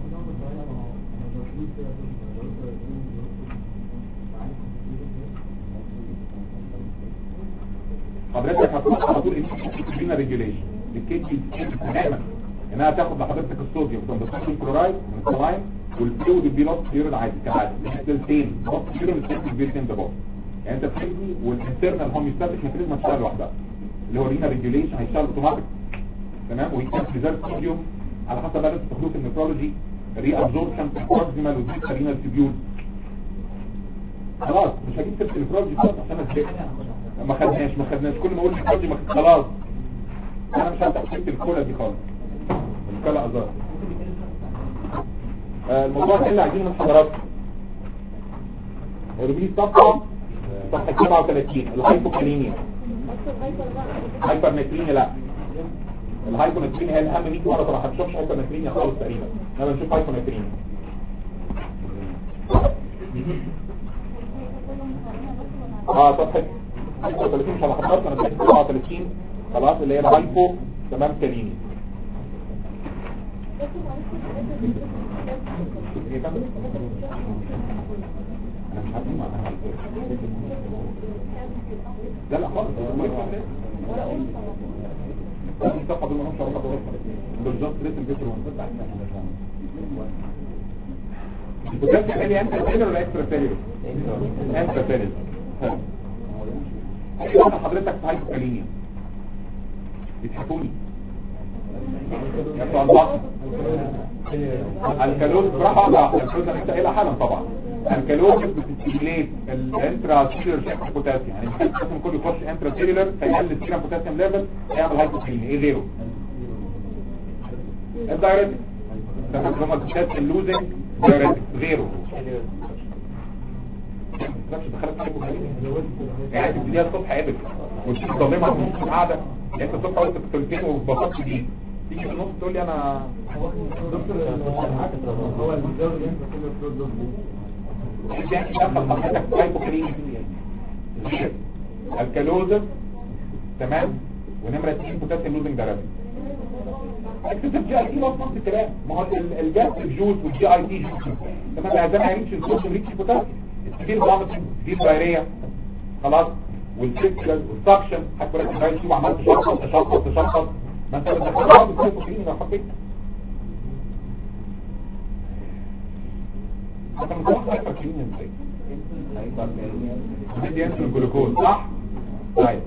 حضرتك هتروح على طول انسولين ريجوليشن الكيدني تماما انها تاخد لحضرتك الصوديوم من الصوديوم كلورايد من السلايم والفلويد البيلوت يورين عادي كعادي السيلتين ضغط يورين السيلتين البيلتين ده بقى يعني انت بتبني والانترنال هوميوستاتيك ميكانيزم هتشتغل لوحدها اللي هو رينا ريجوليشن هيشتغل اوتوماتيك تمام ويكون ريزيرف صوديوم على حسب بقى تستخدمه في النيفرولوجي ري ابزوربشن بروكسيمال وديسترينال تيبيول خلاص مش هجيب سيرت النيفرولوجي خالص عشان ازاي ما خدناش ما خدناش كل ما اقول النيفرولوجي ما خلاص انا مش هفتح سيرت الكولا دي خالص الكولا ازار آه الموضوع ده اللي عايزينه من حضراتكم وربيه صفحه صفحه 37 الهايبوكاليميا هايبرنترينيا لا الهايبونترينيا هي الاهم 100 مره طبعا ما هتشوفش هايبونترينيا خالص تقريبا انا بنشوف هايبونترينيا اه صفحه 35 مش هنحطها انا 37 خلاص اللي هي الهايبو تمام كاليميا ايه بقى؟ انا مش عارف ايه معناها لا لا خالص لا دي صفحه دول ما لهمش علاقه بالرقم دول جاست ريتم بيتر البوتنشال اللي انت سيلر ولا اكسترا سيلر انت سيلر ايوه حضرتك في هايبوكاليميا بتحكوني يا بتوع البطن الكالوز بصراحه لا الكالوز انت الى حالا طبعا الكالوز بتستيميليت الانترا سيلر شكل بوتاسيوم يعني البوتاسيوم كله يخش انترا سيلر فيقلل السيرم بوتاسيوم ليفل يعمل هايبوكاليميا ايه غيره الدايريتك ده هم البوتاسيوم لوزنج دايريتك غيره مش دخلت في هايبوكاليميا يعني انت بتديها الصبح قابل وتيجي تظلمها في نص القعده يعني انت الصبح قلت كلمتين واتبسطت بيه تيجي في النص تقول لي انا هو المزود اللي انت كله فلوس دول يعني دخل حضرتك في هايبوكاليميا الكالوزر تمام ونمرة 2 بوتاسيوم لوزنج دايركت اكتسب جي اي تي نفس نفس الكلام ما هو ال- الجاس الجوز والجي اي تي جوز تمام العزام هيمشي الصوت وريتش بوتاسيوم السبيل ضامن سبيل دايريه خلاص والفيكشن والسكشن حتى لو الجي تي وعملت تشخص تشخص تشخص ما انت بتدخلها بالهايبوكاليميا لو حبيت انت متوقع هايبوكاليميا ازاي؟ بدي ينزل الجلوكوز صح؟ طيب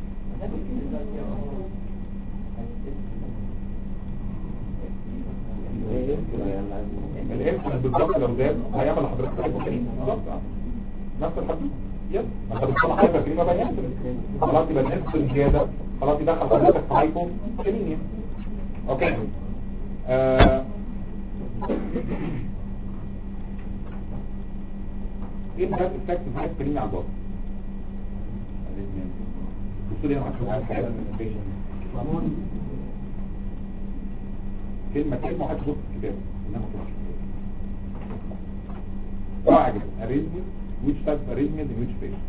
الانسولين بالظبط لو زاد هيعمل لحضرتك هايبوكاليميا بالظبط نفس الحديث يس ما انت بتصنع هايبوكاليميا بقى ينزل خلاص يبقى الانسولين زياده خلاص يدخل حضرتك في هايبوكاليميا اوكي آه. ايه الهايب افكت في الهايبوكاليميا على البطن؟ بصوا لي انا هشوف حاجه كلمة كلمة وحد بص الكتاب انما تروحش واحد arrhythmia which type of arrhythmia in which patient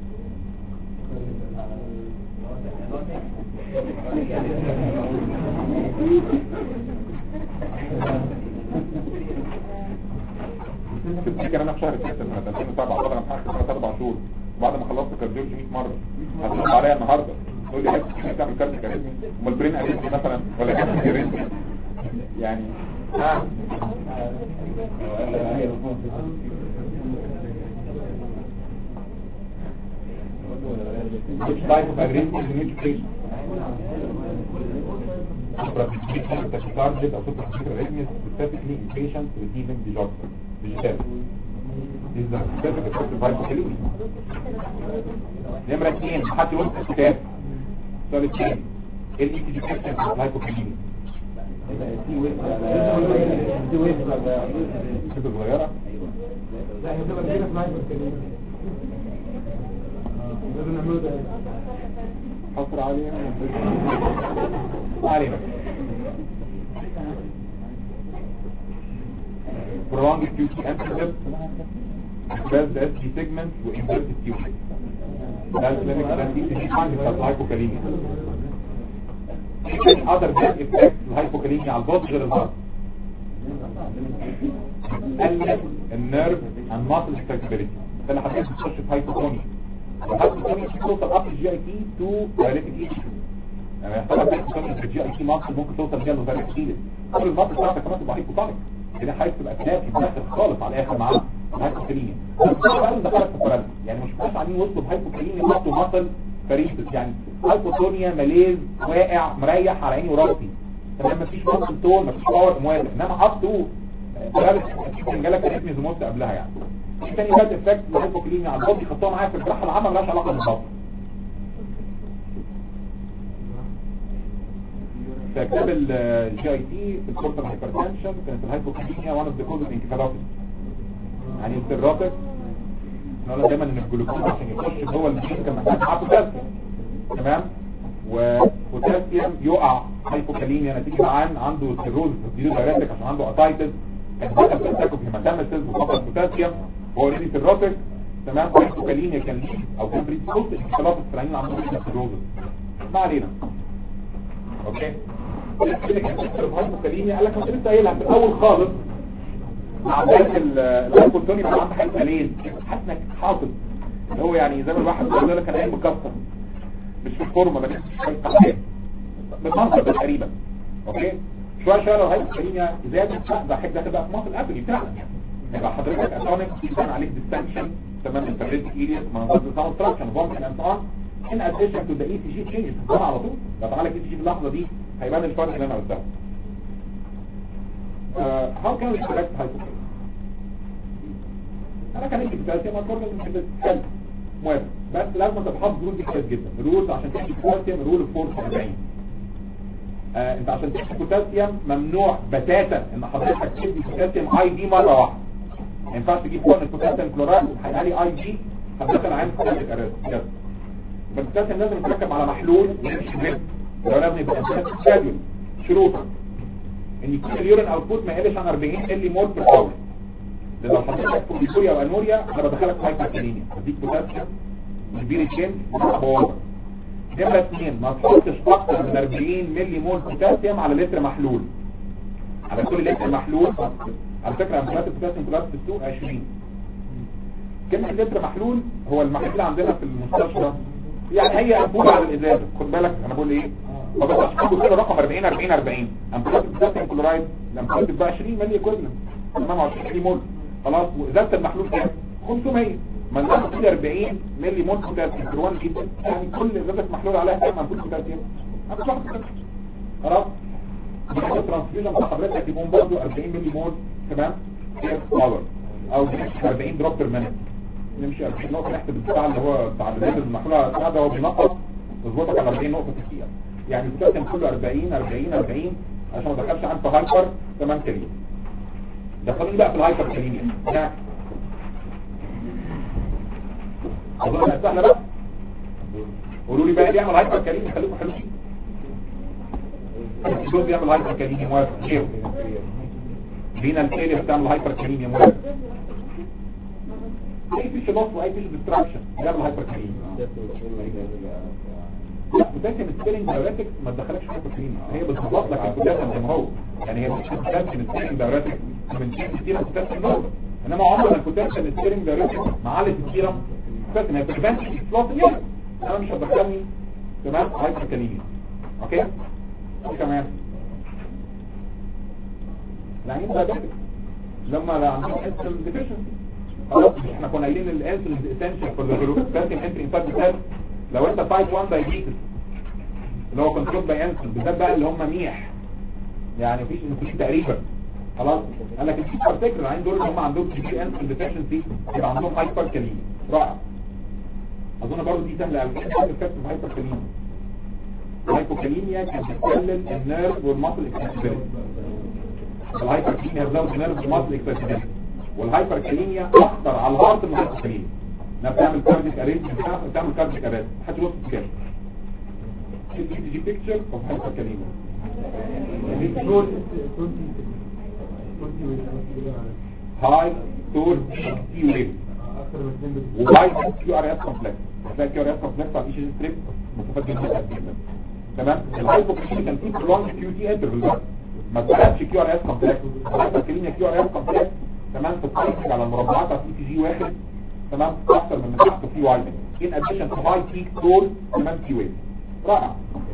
تفتكر انا في شهر 6 سنة 2007 طبعا انا في سنة 4 شهور بعد ما خلصت كارديولوجي 100 مرة هترد عليا النهارده تقول لي عايز تعمل كارت كاريزمي امال برين اريزمي مثلا ولا كارت كاريزمي يعني ها which type of arrhythmia in which patient tachycardia or supraventricular arrhythmia specifically in patients receiving digoxin digital This is the specific effect of hypokalemia. نمرة اثنين حد يقول في الكتاب سؤال اثنين ايه الاي تي جي في الهايبوكاليميا؟ كده صغيرة لا هي تبقى كده في معايا بالكلمة لازم نعمله ده حصر عليها ما علينا prolonged QT antidote express the ST segment و inverted QT ده clinical antidote finding بتاعت الهايبوكاليميا other bad effects الهايبوكاليميا على البطن غير الهارت قلل النيرف and muscle flexibility ده اللي حضرتك بتخش في هايبوتونيا الهايبوتونيا دي توصل up الجي اي تي تو dialytic issue يعني يحصل لك هايبوتونيا في الجي اي تي ماسل ممكن توصل بيها لدرجه كتير كل الماسل بتاعتك كمان تبقى هايبوتونيك كده هيبقى اسلاك يتدخل خالص على الاخر معاه الهايبوكاليميا بس ده دخلت في البرد يعني مش بس عاملين وصلوا بهايبوكاليميا حطوا ماسل فريسس يعني هايبوتونيا ماليز واقع مريح على عيني وراسي تمام مفيش ماسل تون مفيش باور موافق انما حطوا ثلاث كان جالك اريثميز موت قبلها يعني في تاني باد افكت الهايبوكاليميا على البطن خدتوها معايا في الجراحه العامه مالهاش علاقه بالبطن في كتاب الجي اي تي في الكورتال هايبرتنشن كانت الهايبوكاليميا وان اوف ذا كوز اوف انكفالوباثي يعني السيروتك نقول دايما ان الجلوكوز عشان يخش جوه الجسم كان محتاج معاه بوتاسيوم تمام وبوتاسيوم يقع هايبوكاليميا نتيجه عن عنده سيروز تديله دايركتك عشان عنده اسايتس كان بدا بتاكل في هيماتاميسيس وفقد بوتاسيوم هو اوريدي سيروتك تمام هايبوكاليميا كان ليه او كان بريسبوست انكفالوباثي في العين عنده سيروز ما علينا اوكي الهايبوكاليميا قال لك انت لسه قايلها في الاول خالص مع بدايه الهايبوتوني ما عندك حاجه قليل حاسس انك حاطط اللي هو يعني زي ما الواحد بيقول لك انا قايم مكسر مش في الفورمه ما بنفسش شويه تحديد بالمنظر ده تقريبا اوكي شويه شويه لو هايبوكاليميا زادت ده حاجه داخل بقى في مصر الابلي بتاعك يبقى حضرتك اتونيك يبان عليك ديستنشن تمام انترفيت ايريس منظر ساوند ستراكشر ممكن ان اه ان اديشن تو ذا اي سي جي تشينجز طبعا على طول لو طلع لك اي سي جي في اللحظه دي هيبان الفرق اللي انا قلته هاو كان وي كوركت هايبوكاليميا انا كان عندي كالسيوم اكورد من حلو موافق بس لازم تتحفظ رول دي كويس جدا الرول عشان تمشي كالسيوم رول فور 40 آه انت عشان تمشي بوتاسيوم ممنوع بتاتا ان حضرتك تدي بوتاسيوم اي دي مره واحده ما ينفعش تجيب فوق البوتاسيوم كلورايد وتحط لي اي دي حضرتك عايز تاخد ارز بجد فالبوتاسيوم لازم يتركب على محلول يمشي بيه لو لازم يبقى سكادول شروطه ان يكون اليورين اوتبوت ما يقلش عن 40 ملي مول بير اور لان لو حضرتك بوليكوريا او انوريا انا بدخلك في هايبركاليميا بديك بوتاسيوم كبير الشين بوظك نمرة اثنين ما تحطش اكتر من 40 ملي مول بوتاسيوم على لتر محلول على كل لتر محلول على فكرة امثلات البوتاسيوم كلها في السوق 20 كلمة لتر محلول هو المحلول عندنا في المستشفى يعني هي انبوبة على الازازة خد بالك انا بقول ايه ما بقاش عنده كده رقم 40 40 40 امثلات البوتاسيوم كلورايد الامثلات بتبقى 20 ملي كل تمام 20 ملي مول خلاص وازازة المحلول كام 500 ما ناخد كده 40 ملي مول بوتاسيوم كروان جدا يعني كل ازازة محلول عليها كام امبول بوتاسيوم انا مش واخد بوتاسيوم خلاص بيحصل الترانسفيوجن بتاع حضرتك يكون برضه 40 ملي مول تمام باور او 40 دروب بير مينت نمشي 40 نقطه نحسب البتاع اللي هو بتاع الازازه المحلوله بتاع ده هو بينقص يظبطك على 40 نقطه في الدقيقه يعني البوتاسيوم كله 40 40 40 عشان ما دخلش عنده هايبر تمام كريم دخلوني بقى في الهايبر كريميا يعني اظن انها سهله بقى قولوا لي بقى اللي يعمل هايبر كريمي خليكم حلوين الدكتور بيعمل هايبر كريمي موافق غيره لينا الكيلي بتعمل هايبر كريمي موافق اي فيش لوس واي فيش ديستراكشن بيعمل هايبر كريمي لا بوتاسيوم سبيلنج دايوريتكس ما تدخلكش في هايبر كريمي هي بتظبط لك البوتاسيوم زي ما هو يعني هي مش بوتاسيوم سبيلنج دايوريتكس من شيء كتير بوتاسيوم نور انما عمر البوتاسيوم سبيلنج دايوريتكس معالج كتيره بوتاسيوم هي بريفنت اكسبلوت اليوم انا مش هتدخلني تمام هايبر كريمي اوكي كمان العين ده لما عندهم انسولين ديفيشنسي خلاص احنا كنا قايلين الانسولين اسينشال فور ذا جلوكوز انتري انفاكت بتاعت لو انت تايب 1 دايبيتس اللي هو كنترول باي انسولين بالذات بقى اللي هم ميح يعني مفيش انسولين تقريبا خلاص قال لك في بارتيكل العين دول اللي هم عندهم كتير انسولين ديفيشنسي يبقى عندهم هايبر كاليميا رائع اظن برضه دي سهله قوي ايه الفكره في هايبر كاليميا الهايبوكاليميا كانت بتقلل النيرف والمصل اكسسبيلتي الهايبركاليميا بتزود النيرف والمصل اكسسبيلتي والهايبركاليميا اخطر على الهارت من الهايبوكاليميا انها بتعمل كارديك ارينج بتعمل كارديك ارينج محدش يبص كده دي دي بيكتشر اوف هايبركاليميا هاي تور دي ويف وهاي كيو ار اس كومبلكس هتلاقي كيو ار اس كومبلكس على ايش ستريب مسافات جدا جدا تمام الهايبوكاليميا كان فيه برولونج كيو تي انترفال بقى ما تبقاش كيو ار اس كومبلكس الهايبوكاليميا كيو ار اس كومبلكس تمام تتفرج على المربعات على سي جي واحد تمام اكتر من تحت في وايدنج ان اديشن تو هاي بيك دول تمام كي ويف رائع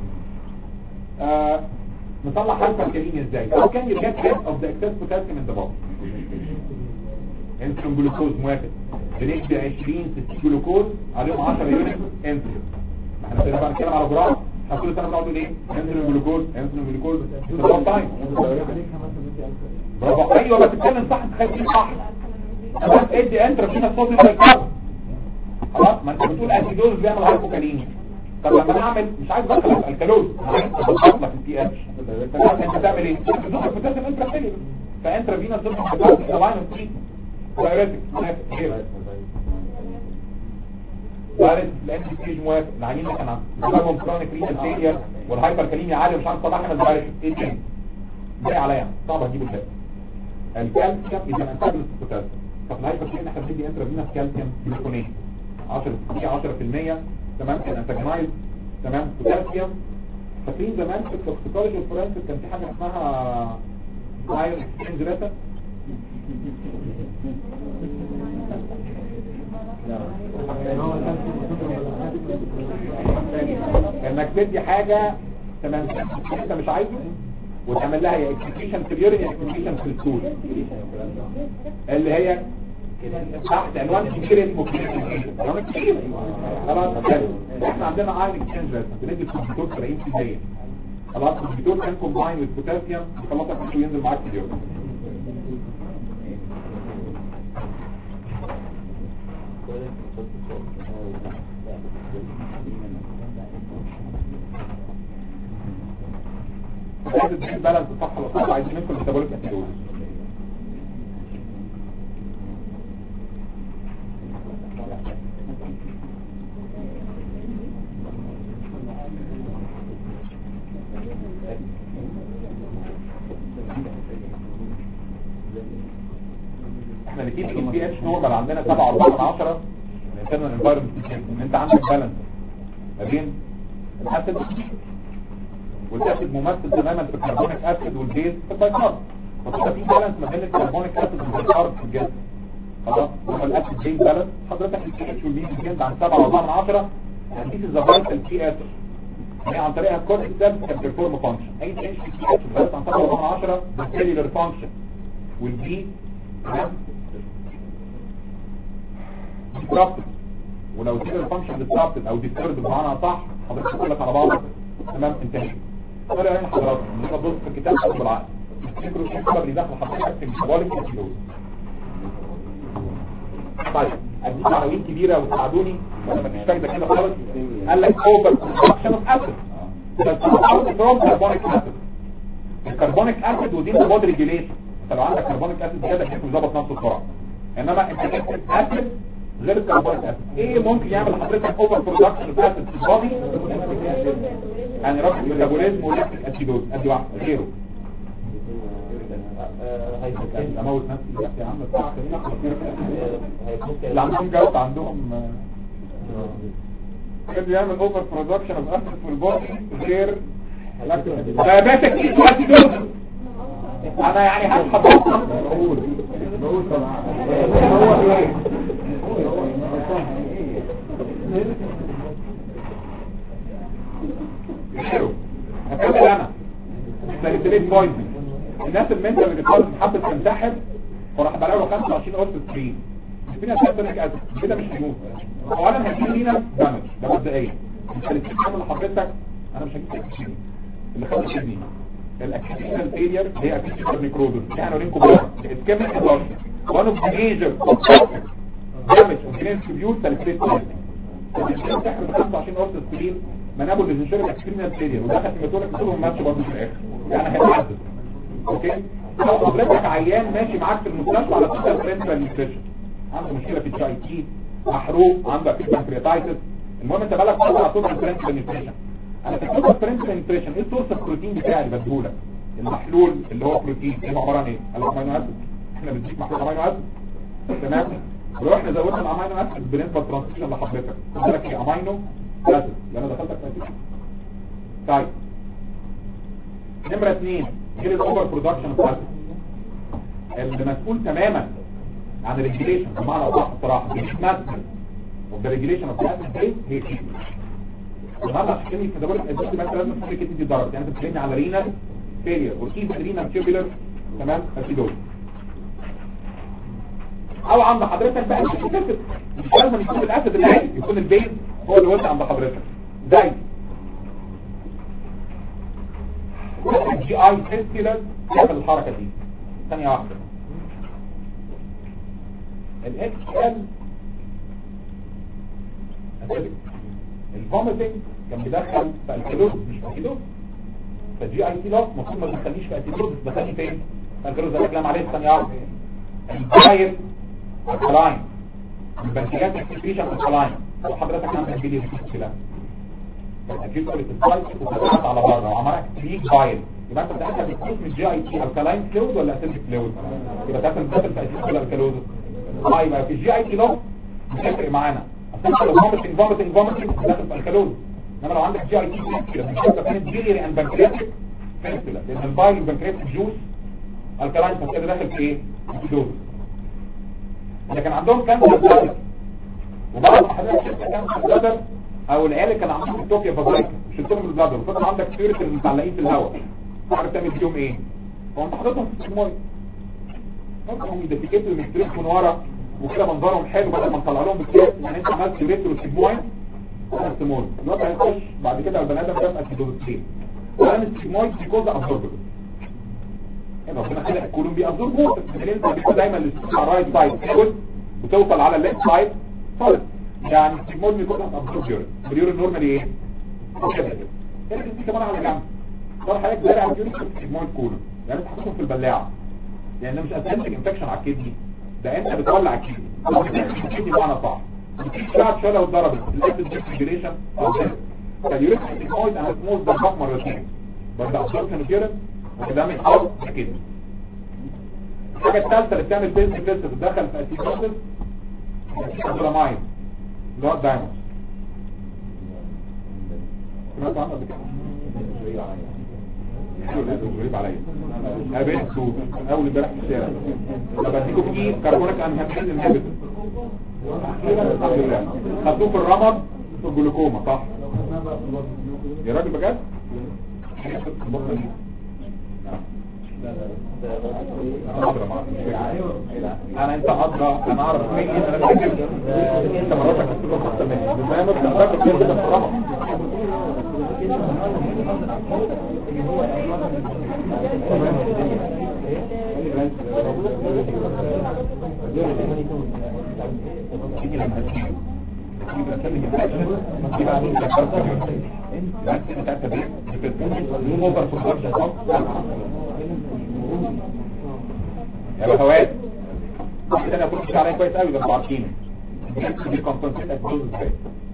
آه نطلع هايبوكاليميا ازاي how can you get rid of the excess potassium in the body انسولين جلوكوز موافق بنكتب 20 60 جلوكوز عليهم 10 يونت انسولين ما احنا كده بقى نتكلم على جرام احنا كل سنه بنقعد ايه انسولين جلوكوز انسولين جلوكوز ده تايم برافو ايوه بس تتكلم صح تخيل صح بس ادي انتر فينا الصوت اللي يتكرر خلاص ما انت بتقول انتيدوز بيعمل هايبوكاليميا طب لما نعمل مش عايز ادخل الكالوز اضغط لك البي اتش انت تعمل ايه؟ تزود البوتاسيوم انترا سيلولر فانترا فينا تزود البوتاسيوم لاين اوف دايركت وارد لان ستيج موافق العينين اللي كان عندهم كرونيك رينال فيلير والهايبر كاليميا عاليه مش عارف صلاح انا دايركت ايه تاني جاي عليا صعب اجيب الكلام الكالسيوم اذا انتاج البوتاسيوم طب الهايبر كاليميا احنا بندي انترافينوس كالسيوم جلوكونيت 10 10% تمام كان انتاجمايز تمام بوتاسيوم فاكرين زمان في التوكسيكولوجي والفورنسيك كان في حاجه اسمها ايرون اكسشينج ريتا انك تدي حاجه تمام انت مش عايزه وتعمل لها يا اكسكريشن في اليورين يا اكسكريشن في الستول اللي هي تحت عنوان كبير اسمه كلينيكال عنوان كبير خلاص حلو احنا عندنا ايرون اكسشينج ريت بندي الكمبيوتر 70% خلاص الكمبيوتر كان كومباين وذ بوتاسيوم يخلصك مش ينزل معاك في اليورين عايز تجيب بالانس صح ولا صح عايزين منكم الميتابوليك اسيدوز احنا نتيجه البي اتش نورمال عندنا 7 4 من 10 الانترنال انفايرمنت انت عندك بالانس ما بين الاسيد والاسيد ممثل تماما في الكربونيك اسيد والبيز في البايكارب فكده في بالانس ما بين الكربونيك اسيد والبايكارب في الجسم خلاص لما الاسيد بيز بالانس حضرتك البي اتش والبيز الجنس عن 7 4 من 10 يعني دي الزفايتال بي اتش يعني عن طريقها كل السيلز كان بيرفورم فانكشن اي تشينج في البي اتش بالانس عن 7 4 من 10 ده سيلولر فانكشن والبي تمام disrupted ولو دي الفانكشن disrupted او disturbed بمعنى صح حضرتك تقول لك على بعض تمام انتهى ولا يعني حضرتك مش هتبص في الكتاب او بالعقل تفتكروا ايه السبب اللي دخل حضرتك في الميتابوليك اسيدوز طيب اديك عناوين كبيره وتساعدوني ولا مفيش فايده كده خالص قال لك اوفر برودكشن اوف اسيد بس فروم كربونيك اسيد الكربونيك اسيد ودي بودي ريجوليشن انت لو عندك كربونيك اسيد زياده الجسم يظبط نفسه بسرعه انما انت جبت اسيد غير الكربونيك اسيد ايه ممكن يعمل لحضرتك اوفر برودكشن اوف اسيد في البادي يعني رفع الميتابوليزم واللاكتيك اسيدوز ادي واحده غيره اموت نفسي يا عم الساعه اللي عندهم جوده عندهم كان بيعمل اوفر برودكشن اوف اسيد في البادي غير لا باشا كتير اسيدوز انا يعني هسحب بقول بقول طبعا هو ايه غيره هكمل انا ساليسيليت بوينت الناس المنتال اللي بتحاول حابه تنتحر وراح بلاقي له 25 قرص سكرين في ناس بتقول اسيد كده مش هيموت هو انا هجيب لينا دامج ده مبدئيا الساليسيليت اللي حضرتك انا مش هجيب سكرين اللي خد كدني الاكسيدنال فيلير هي اكسيدنال نيكروزس يعني اورينكم بقى اسكيميك اكزوشن وان اوف ميجر دامج اوف جرين تريبيوت ساليسيليت بوينت تحرم 25 قرص سكرين منابه اللي بيشرب اكسيدنال فيلير ودخل في ماتورك كلهم ماتش برضه في الاخر يعني هيتعدد اوكي لو حضرتك عيان ماشي معاك في المستشفى على توتال برنسبل نيوتريشن عنده مشكله في الجي تي محروق عنده اكيد بانكرياتايتس المهم انت بالك فتره على توتال برنسبل نيوتريشن انا في التوتال برنسبل نيوتريشن ايه السورس البروتين بتاعي اللي بديهولك المحلول اللي هو بروتين ايه عباره عن ايه الامينو اسيد احنا بنديك محلول امينو اسيد تمام ولو احنا زودنا الامينو اسيد بالنسبه للترانسكريبشن لحضرتك خد بالك يا امينو اسيد اللي انا دخلتك في اسيد طيب نمره اثنين غير الاوفر برودكشن اوف اسيد اللي مسؤول تماما عن الريجيليشن بمعنى اصح بصراحه مش ماستر وده ريجيليشن اوف اسيد هي هي النهارده عشان كده في دورة الأساسي مثلا لازم تفكر كده دي درجة يعني انت بتتكلمني على رينا فيلير وكيف رينا تيوبولر تمام اسيدوز او عند حضرتك بقى مش لازم مش لازم يكون الاسد العادي يكون البيز هو اللي وزع عند حضرتك زي الجي اي سيستيلر تعمل الحركة دي ثانية واحدة الاكس ال الفوميتنج كان بيدخل في الكيلوز مش في الكيلوز فالجي اي تي لوس المفروض ما تدخلنيش في الكيلوز تدخلني فين في الكيلوز ده كلام عليه ثانيه واحده الباير الكلاين البنكريات اكسكريشن الكلاين لو حضرتك عندك بيلي مشكله اجيب كل السلايد وفتحت على بره وعملت كليك باير يبقى انت بتاخد بتكون من جي اي تي الكلاين فلويد ولا اسيدك فلويد يبقى تاخد داخل في اسيدك ولا الكالوز اه يبقى في الجي اي تي لوس بتفرق معانا اصل لو فوميتنج فوميتنج فوميتنج داخل في الكالوز انما لو عندك جي اي تي فيستولا بنشوفها كانت بيليري اند بنكرياتيك فيستولا لان البايل والبنكرياتيك جوز الكلاين فكده داخل في ايه؟ في دوز لكن عندهم كانسر بلادر وبعض حضرتك شفت كانسر بلادر او العيال اللي كان عندهم التوكيا فازايكا شلتهم من البلادر وفضل عندك سيوريت المتعلقين في الهواء عارف تعمل فيهم ايه؟ هو انت حاططهم في السموي هم يدفكتوا المستريك من ورا وكده منظرهم حلو بدل ما نطلع لهم بالكاس يعني انت عملت ريترو سيجمويد سيمون الوقت هيخش بعد كده البني ادم ده اسيدوزين وقال السيجمويد بيكوز ابزوربل يعني ربنا خلق الكولون بيابزورب ووتر اللي انت بيبقى دايما السيجمويد على الرايت سايد سوليد وتوصل على الليفت سايد سوليد يعني السيجمويد بيكوز ابزورب يورين اليورين نورمالي ايه؟ كده كده دي كمان على جنب طبعا حضرتك زارع اليورين في السيجمويد كولون يعني انت حاططهم في البلاعه يعني مش اسنتك انفكشن على الكدني ده انت بتولع الكدني الكدني بمعنى صح شعب شويه لو اتضربت الاسيد ديكسبيريشن فاليوريك سيكويد انا سموز ده بقى مرتين برضه ابسوربشن وكده وده من حول الكدني الحاجه الثالثه اللي بتعمل بيز بيز بتدخل في اسيدوسس الدولاماين اللي هو الدايموند سمعت عنه قبل كده؟ غريب عليا انا بقيت اول امبارح في الشارع طب اديكم فيه كربونيك انهبيشن انهبيتور اخيرا الحمد لله خدوه في الرمد في الجلوكوما صح يا راجل بجد انا انت ادرى انا اعرف مين انا فاكر انت مراتك هتبقى احسن مني بما انك بتفكر كده في الرمد تيجي لما تيجي يبقى سلم الحاجة يبقى عشان تذكرت يبقى انت انت انت بتتكلم اوفر برودكشن يا بهوات واحد انا كنت عليا كويس قوي ده انتوا عارفينه دي كونسنتريت الدوز ازاي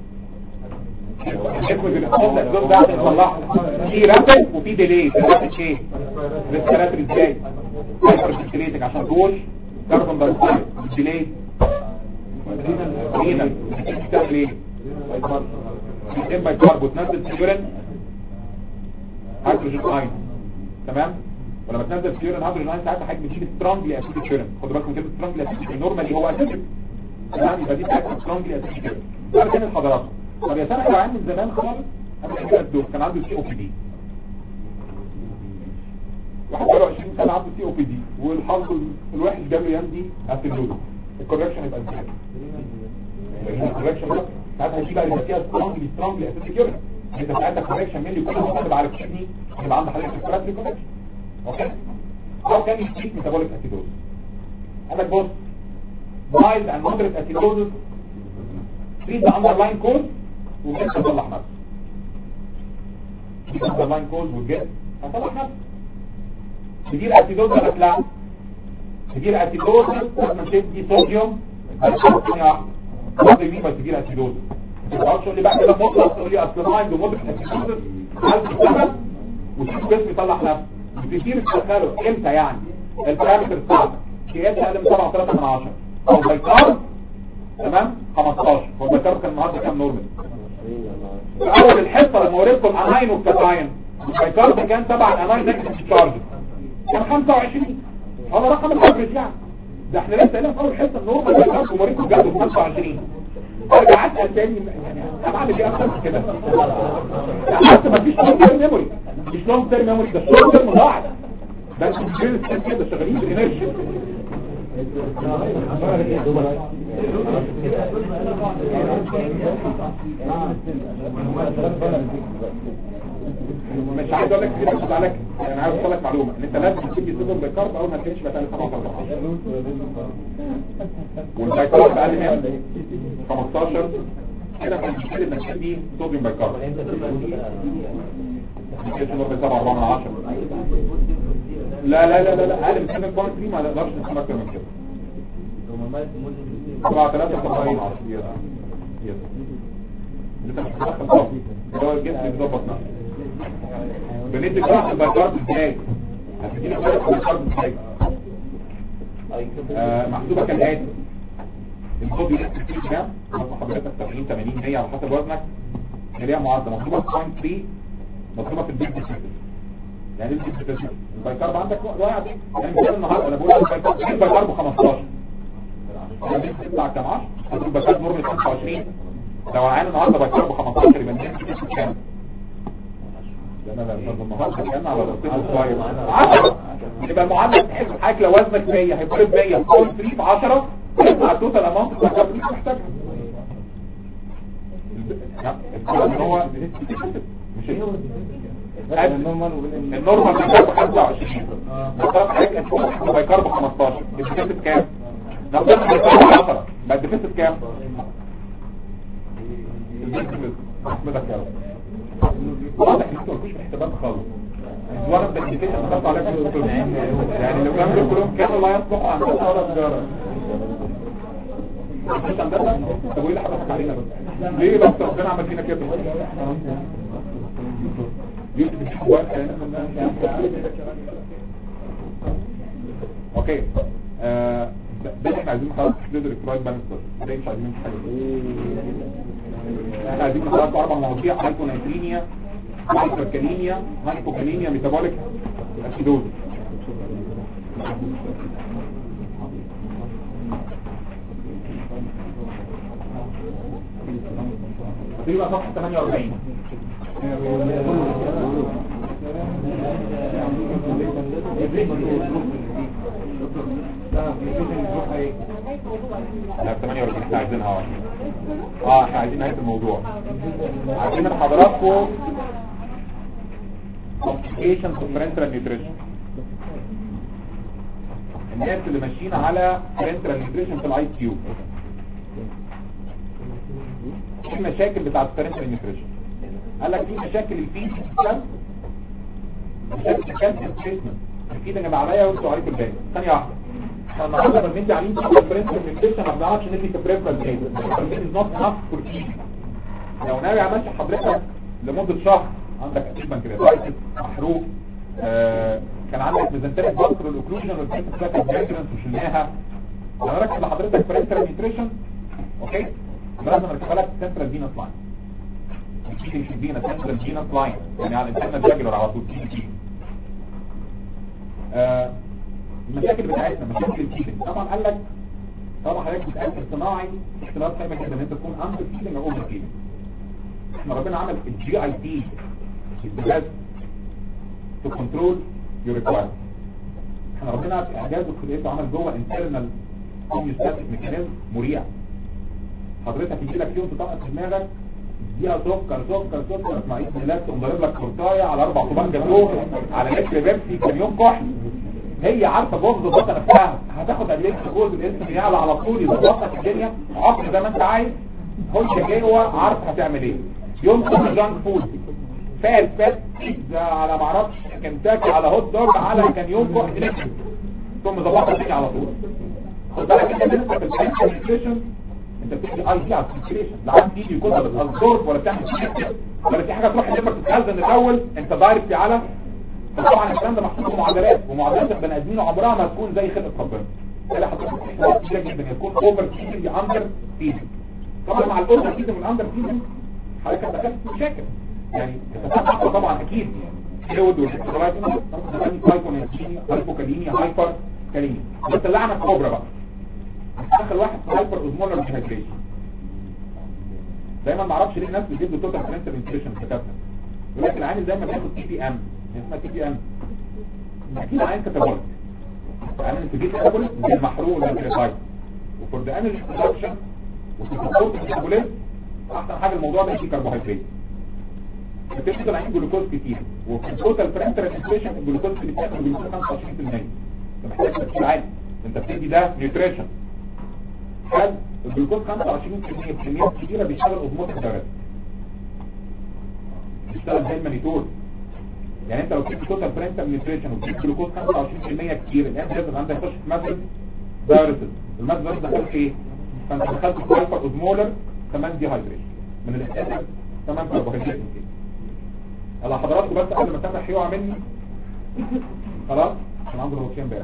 الحكمة بالإخصاص الدوز ده عشان يطلعها في رابد وفي ديلي في الرابد ايه؟ ريسبيراتوري ازاي؟ هايبر فنتليتنج عشان تقول كاربون دايوكسيد ديلي رينا بتعمل ايه؟ بتتم باي كارب وتنزل سيورين هيدروجين اين تمام؟ ولما تنزل سيورين هيدروجين اين ساعتها حاجه بتجيب سترونجلي اسيدك سيورين خدوا بالكم كده سترونجلي اسيدك نورمالي هو اسيدك تمام يبقى دي ساعتها سترونجلي اسيدك سيورين ده كان الحضارات طب يا سنه كان من زمان خالص قبل كده الدور كان عنده سي او بي دي واحد بقاله 20 سنه عنده سي او بي دي والحظ الوحش جاب له يمدي اسيدوز الكوركشن يبقى ازاي الكوركشن ده ساعتها هيجي بقى يبقى فيها سترونجلي سترونجلي اسيدك سيورين انت ساعتها كوركشن مين يكون مكتوب على الكدني يبقى عند حضرتك الكوركشن كوركشن اوكي هو كان يديك ميتابوليك اسيدوز قال لك بص mild and moderate acidosis treat the underlying cause وجد تصلح نفسه treat the underlying cause وجد هتصلح نفسه تدير اسيدوز ولا لا تدير اسيدوز لما تدي صوديوم ثانيه واحده برضه يمين بس تدير اسيدوز ما تقعدش تقول لي بقى كده مطلق تقول لي اصل مايند ومودريت اسيدوز عايز تشتغل وتشوف جسم يطلع نفسه بتدير تدخله امتى يعني البارامتر بتاعتك كي اتش اقل من 7 3 من 10 او بايكارب تمام 15 هو البايكارب كان النهارده كام نورمال في اول الحصه لما وريتكم الاناين والكاتاين البايكارب كان تبع الاناين نيجاتيف تشارج كان 25 هذا رقم الافرج يعني ده احنا لسه هنا في اول حصه النورمال بايكارب وموريكم جابوا 25 ارجع اسال تاني يعني انا بعمل ايه اكتر من كده حتى ما فيش لونج تيرم ميموري مش لونج تيرم ميموري ده شورت تيرم ضاعت ده انتوا مش كده شغالين بالانرجي مش عايز اقول لك كده مش عليك انا عايز اوصل لك معلومه ان انت لازم تجيب لي صوديوم بالكارب اول ما تمشي بقى 17 والبايكارب اقل من 15 كده في المشكله انك تدي صوديوم بالكارب مش نقطه 7 4 من 10 لا لا لا لا لا اقل من 7.3 ما نقدرش نسمع اكتر من كده 7 3 70 10 يس يس انت مش هتدخل خالص هو الجسم بيظبط نفسه بندي جراحه البايكارب ازاي هتديني جراحه البايكارب ازاي آه، محسوبه كالاتي الكود يكتب فيه كام حضرتك 70 80 100 على حسب وزنك اللي هي معادله مضروبه في 0.3 مضروبه في البيت ديسيبل يعني ايه البيت ديسيبل البايكارب عندك واقع دي يعني مثال النهارده انا بقول البايكارب ايه البايكارب 15 البيت بتاع كام 10 هتقول البايكارب نورمال 25 لو العين النهارده بايكارب 15 يبقى البيت ديسيبل كام؟ ده انا لما النهارده كان على رصيد صغير 10 يبقى المعادله تحسب حضرتك لو وزنك 100 هيفرق 100 كل 3 في 10 يطلع التوتال اماونت بتاع اللي محتاجها لا هو مش النورمال النورمال بيكارب 25 نفترض حضرتك انت بيكارب 15 الديفيسيت كام؟ نفترض بيكارب 10 بقى الديفيسيت كام؟ الديفيسيت احمدك يا رب واضح ان انتوا مفيش احتمال خالص الزوار الديفيسيت خدتوا عليها في الكتب يعني لو كانوا كلهم كانوا لا يصلحوا عن ولا تجاره مش عندنا طب وايه اللي حضرتك علينا بس ليه بس ربنا عمل فينا كده يوسف الشوال اوكي آه، ده ده احنا عايزين نحط فلويد الكترويد بانستر ده مش عايزين حاجه احنا عايزين نحط اربع مواضيع هايبونايترينيا هايبركالينيا هايبوكالينيا ميتابوليك اسيدوز دي بقى صفحه 48 لا 48 احنا عايزينها اه اه احنا عايزين نهايه الموضوع عايزين من حضراتكم complications of parental nutrition الناس اللي ماشيين على parental nutrition في الاي كيو ايه المشاكل بتاعت parental nutrition قال لك في مشاكل الفيد مشاكل الكالسيوم تريتمنت الفيد اللي عليا وانتوا عليكم الباقي ثانيه واحده احنا النهارده لما انت عاملين برنسبل نيوتريشن ما بنعرفش ندي كبريفرال داتا البرنسبل نوت انف فور لو ناوي عملت حضرتك لمده شهر عندك اتشمنت كده محروق آه كان عندك ميزانتريك بكر الاوكلوجن والبيت بتاعت الجاكرنس وشلناها انا ركز لحضرتك برنسبل نيوتريشن اوكي لازم اركب لك سنترال فينس لاين الفيدنج should be in a central venous line يعني على الانترنال جاجلر على طول تي آه المشاكل بتاعتنا مشاكل الفيدنج طبعا قال لك طبعا حضرتك بتأكد صناعي اختلاف خايمة جدا ان انت تكون اندر فيدنج او اوفر فيدنج احنا ربنا عمل الجي اي تي الجهاز تو كنترول يور ريكوايرمنت احنا ربنا في اعجاز وخلقته عمل جوه انترنال هوميوستاتيك ميكانيزم مريع حضرتك يجي لك يوم تطقط في دماغك دقيقة سكر سكر سكر اسمع ايد ميلاد تقوم ضارب لك كورتايه على اربع طبان جاتوه على لتر بيبسي كان يوم كحل هي عارفه جوه الضغط نفسها هتاخد ادويه جوز الاسم يعلى على طول يظبط لك الدنيا عقل زي ما انت عايز خش جوه عارف هتعمل ايه يوم كل جانك فود فات فات بيتزا على معرفش كنتاكي على هوت دوج على كان يوم كحل لتر ثم ظبطت الدنيا على طول خد بالك انت بالنسبه للكالسيوم انت بتدي اي دي على السيركيليشن لا عارف تيجي يكون بتابزورب ولا تعمل ولا في حاجه تروح الليفر تتخزن الاول انت دايركت على طبعا الكلام ده محطوط في معادلات ومعادلات البني ادمين عمرها ما تكون زي خلقه ربنا تلاقي حضرتك احتمالات كتيره جدا يكون اوفر فيدنج اندر فيدنج طبعا مع الاوفر فيدنج والاندر فيدنج حضرتك دخلت في مشاكل يعني التفاعل طبعا اكيد فلويد والحسابات هايبونيتيميا هايبوكاليميا هايبر كاليميا بس اللعنه كبرى بقى دخل واحد في هايبر اوزمولر ديهايدريشن دايما ما اعرفش ليه الناس بتجيب له توتال فرنسال انتريشن في كابتن يقول لك العين دايما بياخد تي بي ام اسمها تي بي ام اكيد عين كاتابوليك انا انت جيت كاتابوليك زي المحروق والانتريفايد وفور ذا انرجي برودكشن وفي السبورت الكاتابوليك احسن حاجه الموضوع ده فيه كربوهيدرات بتدي طالعين جلوكوز كتير وفي التوتال فرنسال انتريشن الجلوكوز اللي بتاخده جلوكوز 25% انت محتاج تركيز عالي انت بتدي ده نيوتريشن هل الجلوكوز 25% بكميات كبيره بيشتغل اوزموتيك دايركت بيشتغل زي المانيتور يعني انت لو كنت توتال برنتال نيوتريشن وكنت جلوكوز 25% كتير الان لازم عندك يخش في ماسل دايرتس الماسل دايرتس دخلت في ايه؟ فانت دخلت في هايبر اوزمولر كمان دي هايدريشن من الاحتياج كمان كربوهيدرات كتير يلا حضراتكم بس قبل ما تفتح يقع مني خلاص عشان عنده روتين امبارح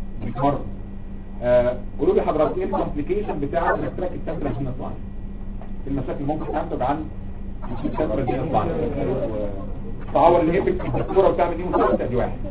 مرة آه، قولوا لي حضرتك ايه الكومبليكيشن بتاع الالكتريك السنترال فينس لاين المشاكل اللي ممكن تنتج عن السنترال فينس لاين تعور الايبكس الدكتوره بتعمل دي مساعده دي واحد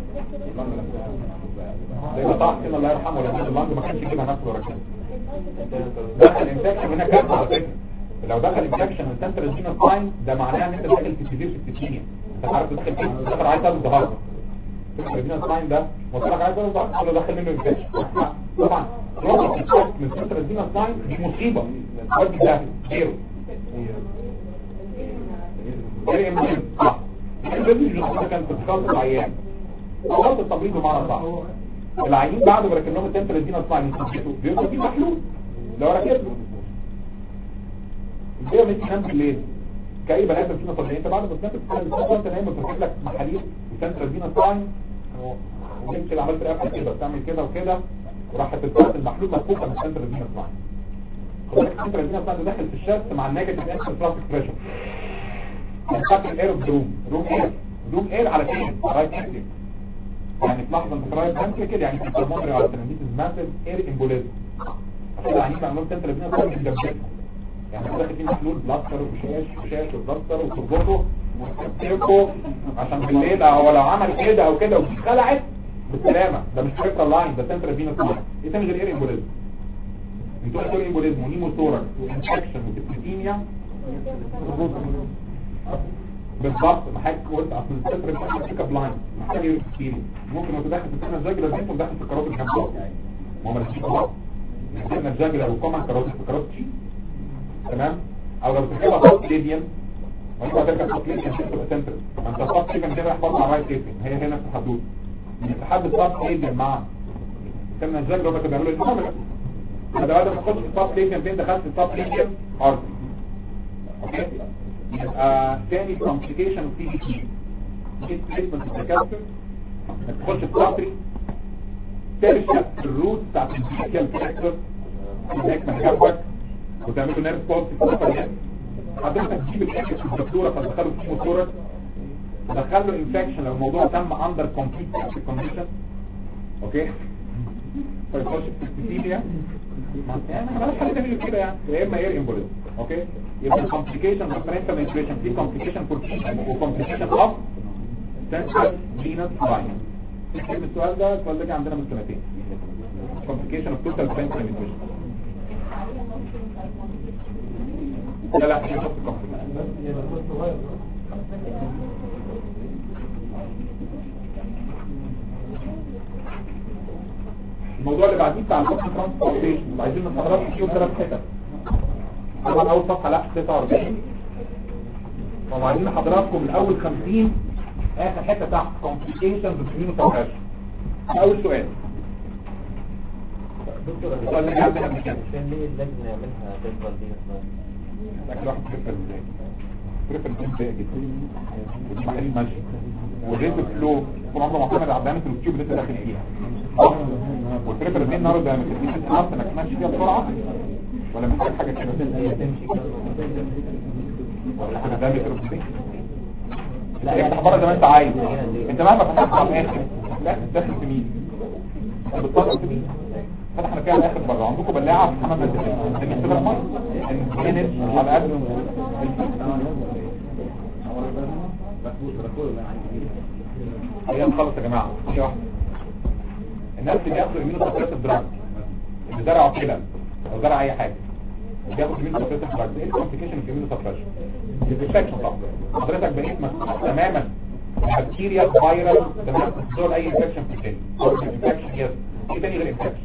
زي ما طه كده الله يرحمه لما اللانج ما كانش يجيبها نفسه ورا كده دخل انفكشن هنا كارثه على فكره لو دخل انفكشن من سنترال فينس لاين ده معناه ان انت داخل في سيفير سيستيميا انت عارف تدخل فين دخل عايز تاخد ظهر سنترال فينس لاين ده مطلق عايز تاخد ظهر ولا داخل منه انفكشن طبعا رابط الفكت من سنترال فينس لاين دي مصيبه ودي ده زيرو غير مهم صح الانفكشن كان في تخصص عيان خلاص التمريض بمعنى صح العيين بعد ما ركب لهم السنترال فينس لاين بيبقى في محلول لو ركب له ازاي ما تنام بالليل كأي بني ادم فينا طبيعي انت بعد ما تنام بتنام بالليل انت نايم وتركب لك محاليل وسنترال فينس لاين وانت كده عملت رقبه كده بتعمل كده وكده وراحت الطاقه المحلول مفكوكه من السنترال فينس لاين خلي السنترال فينس لاين داخل في الشست مع النيجاتيف اكسل بلاسك بريشر الفاكر اير اوف روم روم اير روم اير على فين رايت اكتف يعني في لحظه انت رايت بانك كده يعني في البلمونري ارتريتيز ماسيف اير امبوليزم عشان العينين معمول سنترال فينس لاين بيدبسها يعني داخل فيه محلول بلاستر وشاش وشاش وبلاستر وتربطه وتربطه عشان بالليل هو لو عمل كده او كده واتخلعت بالسلامة ده مش فكرة لاين ده سنترال فينس لاين ايه تاني غير ايه امبوليزم انتوا قلتوا ايه امبوليزم ونيمو ثوركس وانفكشن وتبتيميا بالضبط ما حاجة قلت اصل السنترال فينس بيك اب لاين محتاج يوريك كتير ممكن لو تدخل في السنة الجاجلة دي تدخل في الكرات الجنبية ما هو مالكش خلاص السنة الجاجلة وكمان كرات في كرات شيء تمام او لو تركبها خط ليبيان وانت هتركب خط ليبيان مش هتبقى سنتر ما انت خط ليبيان كده راح مع رايت ليبيان هي هنا في الحدود اتحاد الخط ليبيان مع كان الجاج لو كانوا بيعملوا المعامله هذا بعد ما تخش في الخط ليبيان فين دخلت في الخط ليبيان ارض اوكي يبقى تاني كومبليكيشن في دي تي دي بليسمنت التكاثر انك تخش في الارتري ترشق الروت بتاعت الفيكال فاكتور هناك من جنبك وتعملوا نيرف بولس في السفر يعني حضرتك تجيب الاكل في الدكتوره فتدخله في موتورك تدخله انفكشن لو الموضوع تم اندر كومبليت كونديشن اوكي فيخش في السيتيليا يعني ما حاجه تعمل كده يعني يا اما اير امبوليزم اوكي يبقى كومبليكيشن ريفرنشال انفكشن في كومبليكيشن فور وكومبليكيشن اوف سنترال فينس لاين السؤال ده السؤال ده جه عندنا من سنتين كومبليكيشن اوف توتال سنترال انفكشن لا لا مش نفس الكومبليكيشن الموضوع اللي بعديه بتاع الفصل ترانسبورتيشن عايزين نتحرك فيه ثلاث حتت طبعا اول صفحه لا 49 وعايزين حضراتكم من اول 50 اخر حته تحت كومبليكيشنز بين وتوحش اول سؤال دكتور السؤال اللي عندنا قبل كده عشان ليه لازم نعملها تفضل دي لكن الواحد بريفر ازاي بريفر ازاي جدا ودي محاليل ماشي والريت فلو طول عمره معتمد على الدايمتر والتيوب اللي انت داخل فيها والبريفر ازاي النهارده الدايمتر دي انت عارف انك ماشي فيها بسرعه ولا محتاج حاجه كده هي تمشي كده ولا حاجه الدايمتر ازاي لا انت بره زي ما انت عايز انت مهما فتحت على الاخر لا داخل في مين انت بتطلع في مين فتحنا فيها على الاخر بره عندكم بلاعه في حمام الدفاع انت بتبقى ميه ان على قد هي نخلص يا جماعه هي واحده الناس اللي بياخدوا امينو سبريسيف دراج اللي زرعوا كده او زرع اي حاجه بياخد امينو سبريسيف دراج ايه الكومبليكيشن في امينو سبريشن الانفكشن طبعا حضرتك بقيت مسؤول تماما بكتيريا فيروس تمام بتزول اي انفكشن في الجسم انفكشن يس ايه تاني غير انفكشن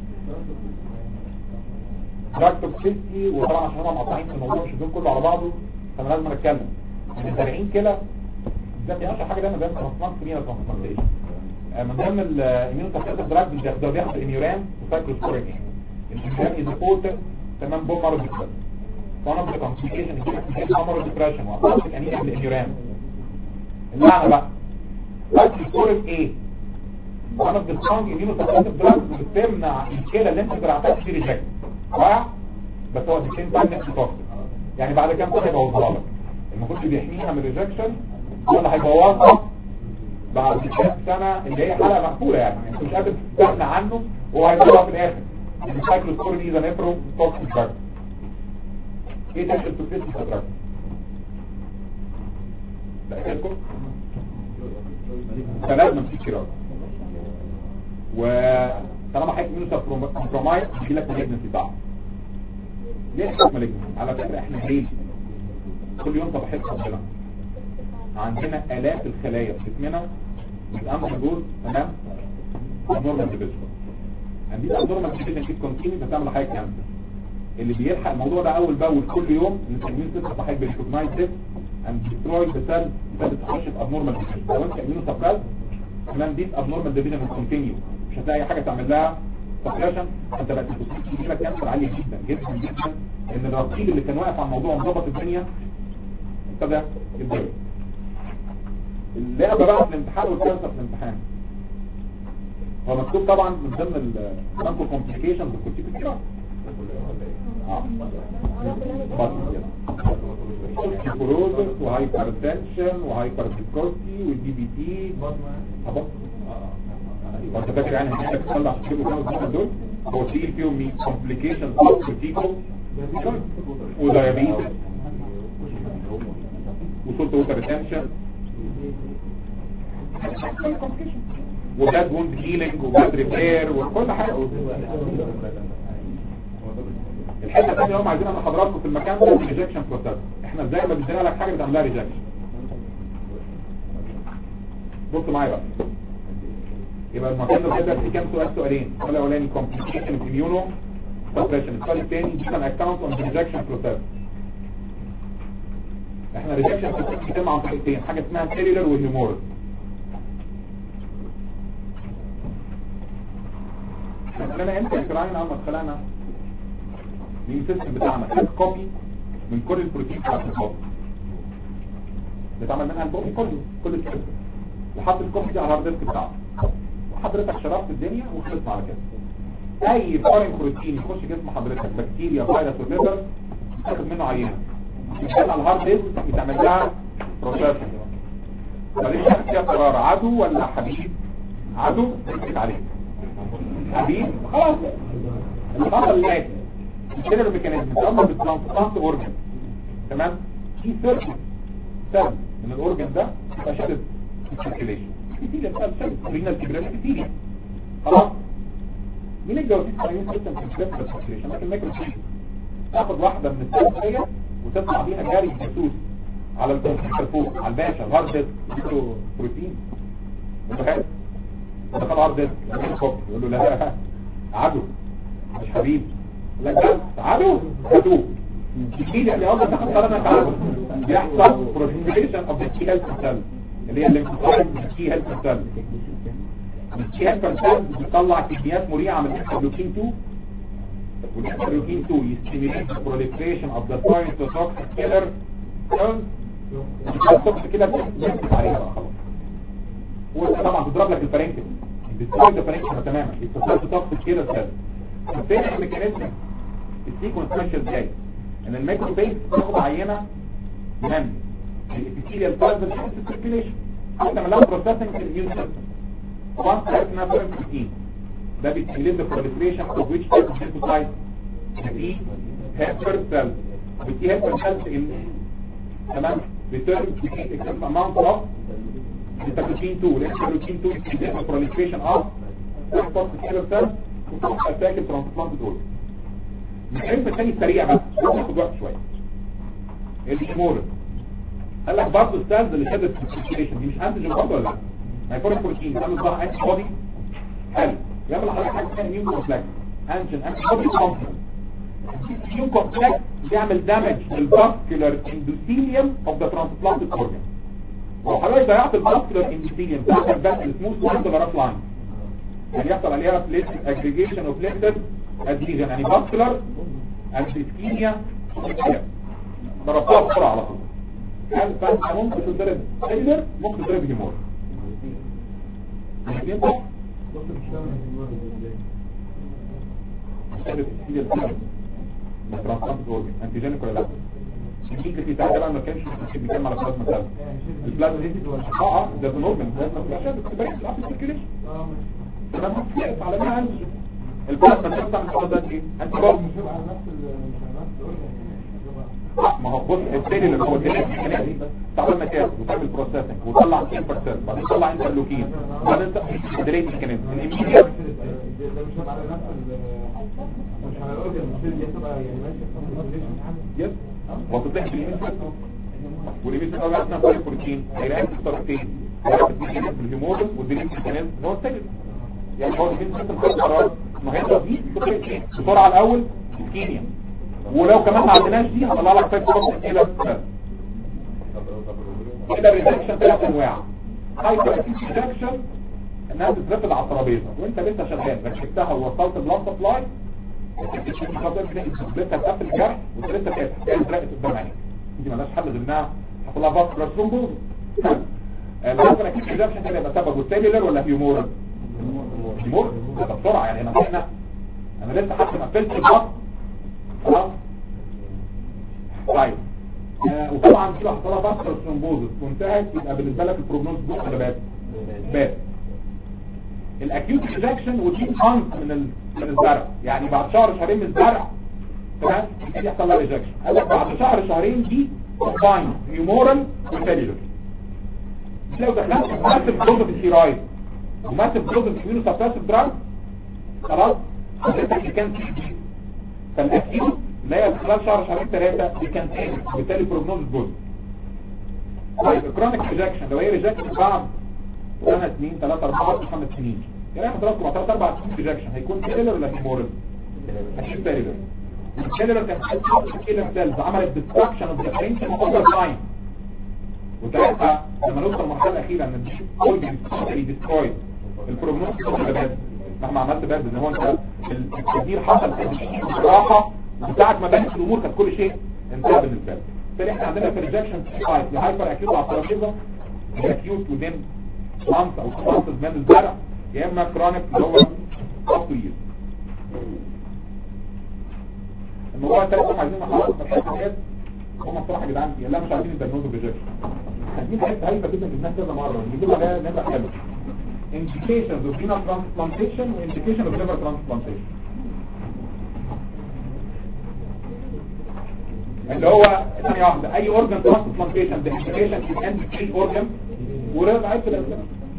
دراج توكسيستي وطبعا عشان هم مقطعين في الموضوع مش دول كله على بعضه فانا لازم اتكلم الزارعين كده ده في اشهر حاجه دايما دايما ترانسبلانت كبيره ترانسبلانتيشن من ضمن الاميون سبريسيف دراج بياخدوا بياخد الاميوران وسايكلوسبورين الاميوران از بوتنت تمام بوم مرض الكبد one of the complications is amyloid depression وأطلق أنيميا الإميوران المعنى بقى سايكلوسبورين ايه one of the strong immunosuppressive drugs بتمنع الكلى اللي انت زرعتها تشيل ريجكت واقع بس هو the same time نفس الفصل يعني بعد كام سنه يبوظها لك المفروض اللي بيحميها من الريجكشن هو اللي هيبوظها بعد كام سنه اللي هي حاله مقفوله يعني انت مش قادر تستغنى عنه وهو هيبوظها في الاخر السايكلوسبورين اذا نفرو توكسيك دراج ايه تحت التوكسيس الفترات ده لكم فلازم في كيرات وطالما حضرتك منه كومبرومايز يجي لك مالجنسي صعب ليه الحكم مالجنسي على فكره احنا ليه كل يوم صباحيه ربنا عندنا الاف الخلايا في جسمنا بتتعمل دول تمام abnormal division and these abnormal division keep continuing بتعمل حاجه كانسر اللي بيلحق الموضوع ده اول باول كل يوم ان التمرين سيستم صحيح بيريكوجنايز ذس and destroy the cell that بتخش في abnormal division لو انت امينو سبراس تمام دي abnormal division will continue مش هتلاقي اي حاجه تعمل لها سبريشن انت بقت البوتنشال يجي لك كانسر عالي جدا جدا جدا ان الرقيب اللي كان واقف على الموضوع ومظبط الدنيا ابتدى يتضرب اللعبه بقى في الامتحان والكارثه في الامتحان هو مكتوب طبعا من ضمن المانكو كومبليكيشنز الكورتيكوستيرويد اه اوستيوبوروزس وهايبرتنشن وهايبرفيكوستي والدي بي تي هبط وانت فاكر يعني هناك تطلع كيلو كام الزمن دول هو في فيهم مين كومبليكيشنز اوف كورتيكو ودايابيتس وصلت ووتر ريتنشن وباد ووند هيلينج وباد ريبير وكل حاجه الحته الثانيه هم عايزينها من حضراتكم في المكان ده ريجكشن بروسيس احنا ازاي ما بيدينا لك حاجه بتعملها ريجكشن بص معايا بقى يبقى المكان ده كده في كام سؤال سؤالين السؤال الاولاني كومبليكيشن اميونو سبريشن السؤال الثاني دي كان اكونت اون ريجكشن بروسيس احنا ريجكشن بروسيس بيتم عن طريقتين حاجه اسمها سيلولر وهيمورال خلينا انت اسرائيل اول ما اتخلقنا الاميون سيستم بتاعنا خد كوبي من كل البروتين بتاعت البطن بيتعمل منها البوبي كله كل السيستم وحط الكوبي دي على الهارد ديسك بتاعه وحضرتك شربت الدنيا وخلصنا على كده اي فورين بروتين يخش جسم حضرتك بكتيريا فيروس وليفر تاخد منه عينه يتحط على الهارد ديسك يتعمل لها بروسيسنج ماليش فيها قرار عدو ولا حبيب عدو تمسك عليه حبيب خلاص الخطر اللي الكلمه الميكانيزم بتعمل بالترانسبلانت اورجن تمام في سيركل سيل من الاورجن ده يبقى شادد السيركيليشن كتير سيل سيل رينال كبريت كتير خلاص مين الجواسيس قايمين سيستم في السيركيليشن لكن الميكروسيل تاخد واحده من السيل ديت وتطلع بيها جاري جاسوس على الكمبيوتر فوق على الباشا الهارد ديسك بروتين متخيل دخل عرض يقول له لا عدو مش حبيب لا ده عدو عدو اكيد يعني افضل تاخد قرارك عدو بيحصل بروفيليشن اوف ذا تي هيلث سيل اللي هي الليمفوسايت التي هيلث سيل التي هيلث سيل بتطلع كميات مريعه من الانترلوكين 2 والانترلوكين 2 يستيميليت البروليفريشن اوف ذا سايتوتوكسيك كيلر سيلز التوكسيك كيلر بتمسك عليها بقى خلاص وطبعا تضرب لك الفرنكل بتسوي الفرنكل تماما التصال تطفي كده سهل فين الميكانيزم السيكونس ماشي ازاي ان الميكرو بيس تاخد عينه من الابيثيليال سيلز اللي في السيركيليشن تعمل لها بروسيسنج في الاميون سيستم وانس عرفت انها فورين بروتين ده بيستجلب البروليفريشن اوف ويتش تايب اوف ليمفوسايت دي هيلبر سيل والتي هيلبر سيلز تمام return to the excess amount of التكلوكين 2 الانترلوكين 2 يستخدم البروليفريشن اوف تحفظ السيلر سيل وتروح اتاك الترانسبلانت دول العلم الثاني السريع بس هاخد وقت شويه الهيمور قال لك برضه السيلز اللي شدت السيركيليشن دي مش انتيجين برضه ولا لا؟ ما يكون البروتين قال له ده انتي بودي حلو يعمل حضرتك حاجه اسمها اميون كومبلكس انتيجين انتي بودي كومبلكس الاميون كومبلكس بيعمل دامج للفاسكولار اندوثيليوم اوف ذا ترانسبلانتد اورجان لو حضرتك ضيعت الفاسكولار اندوثيليوم بتاعت البس السموث لاين جراف لاين يعني يحصل عليها بليت اجريجيشن اوف بليتد ادهيجن يعني فاسكولار انتيسكيميا ضربتها بسرعه على طول هل فانت ممكن تضرب سيلر ممكن تضرب هيمور الاثنين صح انتيجينيك ولا لا الجين في ساعتها بقى ما كانش بيتكلم على بلازما سيل البلازما دي اه اه ده نورمال بلازما عشان بتبقى في السيركيليشن تمام على ما عندي البلازما سيل بتاع الحوار ده ايه انت برضه بص التاني اللي هو الدليل تعمل مكان وتعمل بروسيسنج وتطلع 10% بعدين تطلع انترلوكين بعدين الدليل كمان الاميديات ده مش هيبقى على نفس ال مش على الاورجن مش دي هتبقى يعني ماشيه في نفس البوزيشن يس وتطلع باليمين واليمين تبقى بقى اسمها فايل بروتين هيلاقي في طريقتين هيلاقي في الهيموجلوبين والدليل كمان اللي هو السيل يعني هو الجنس مثلا خد قرار ما هي دي بطريقتين بسرعه الاول الكيمياء ولو كمان ما عندناش دي هطلع لك فايل بروتين الى كده الريجكشن ثلاث انواع هايبر ريجكشن انها بتترفض على الترابيزه وانت لسه شغال ركبتها ووصلت البلاد سبلاي لسه هتقفل الجرح وانت لسه فاتح كان اترقت قدام عينك دي مالهاش حل غير انها هتحصل لها فاسكولار ثرومبوز الهايبر ريجكشن كده يبقى سببه سيلولر ولا هيومورال هيومورال ده بسرعه يعني انا احنا انا لسه حتى ما قفلتش البطن خلاص طيب آه، وطبعا دي لو حصل لها فاسكولار ثرومبوز وانتهت يبقى بالنسبه لك البروجنوز جود ولا باد باد الاكيوت ريجكشن ودي مانث من ال... من الزرع يعني بعد شهر شهرين من الزرع تمام يبتدي يحصل لها ريجكشن قال لك بعد شهر شهرين دي كومباين هيومورال وسيلولر لو دخلت في ماسيف دوز في الثيرويد وماسيف دوز في امينو سبريسيف دراج خلاص حضرتك كان فالاكيوت اللي هي خلال شهر شهرين ثلاثه دي كان بالتالي بروجنوز جود طيب الكرونيك ريجكشن لو هي ريجكشن بعد سنة اثنين ثلاثة أربعة خمس سنين يعني حضراتكم بعد ثلاث أربع سنين ريجكشن هيكون سيلر ولا هيمورال؟ أكيد سيلر السيلر كان كيلر سيلز عملت ديستراكشن اوف ذا برينشن اوفر تايم وساعتها لما نوصل للمرحلة الأخيرة ان الجيب اورجن توتالي ديسترويد البروجنوز كله باد مهما عملت باد ان هو انت التغيير حصل بصراحة وساعة ما بانت الأمور كانت كل شيء انتهى بالنسبة لك بالتالي احنا عندنا في الريجكشن تايب يا هايبر اكيوت على الترابيزه يا اكيوت ودين مانث او مانث من الزرع يا اما كرونيك اللي هو تطوير الموضوع الثالث هم عايزين خلاص حاجات هم بصراحه يا جدعان لا مش عايزين الدايجنوز ريجكشن عايزين حاجات هايبه جدا في الناس كذا مره بيجيبوا عليها نبقى حلو indications of renal transplantation و indication of liver transplantation اللي هو ثانية واحدة اي organ transplantation the indication is end stage organ ورد عيد في الأسئلة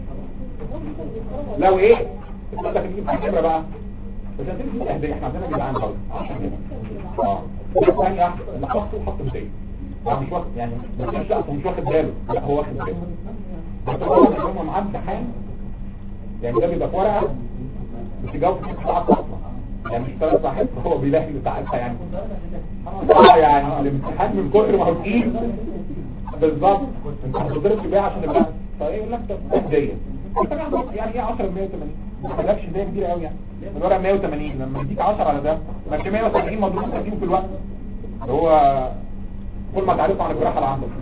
لو ايه تقول لك نجيب كاميرا بقى بس انت تجيب اهدية احنا عندنا جدعان برضه اه ثانية واحدة اللي حطه حط بداية يعني مش واخد يعني بس مش لا مش واخد باله لا هو واخد باله بس هو ان هم معاه امتحان يعني ده بيبقى في ورقة بس يجاوب في ساعة اصلا يعني مش ثلاث ساعات هو بيلاقي ساعتها يعني اه يعني الامتحان من كتر ما هو تقيل بالظبط انت هتضرب بيها عشان البحث فايه يقول لك ده هديه يعني ايه 10 180 ما تجيبش هديه كبيره قوي يعني الورق 180 لما يديك 10 على ده ماشي 170 مضروب 30 في الوقت اللي هو كل ما تعرفه عن الجراحه اللي عندك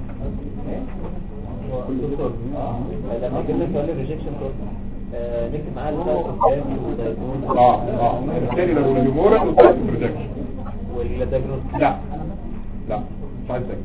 لما جبنا سؤال الريجكشن نكتب معاه الثلاث اه اه الثاني لو الهيمورال والثالث البروجكشن والدايجنوز لا لا مش عايز ده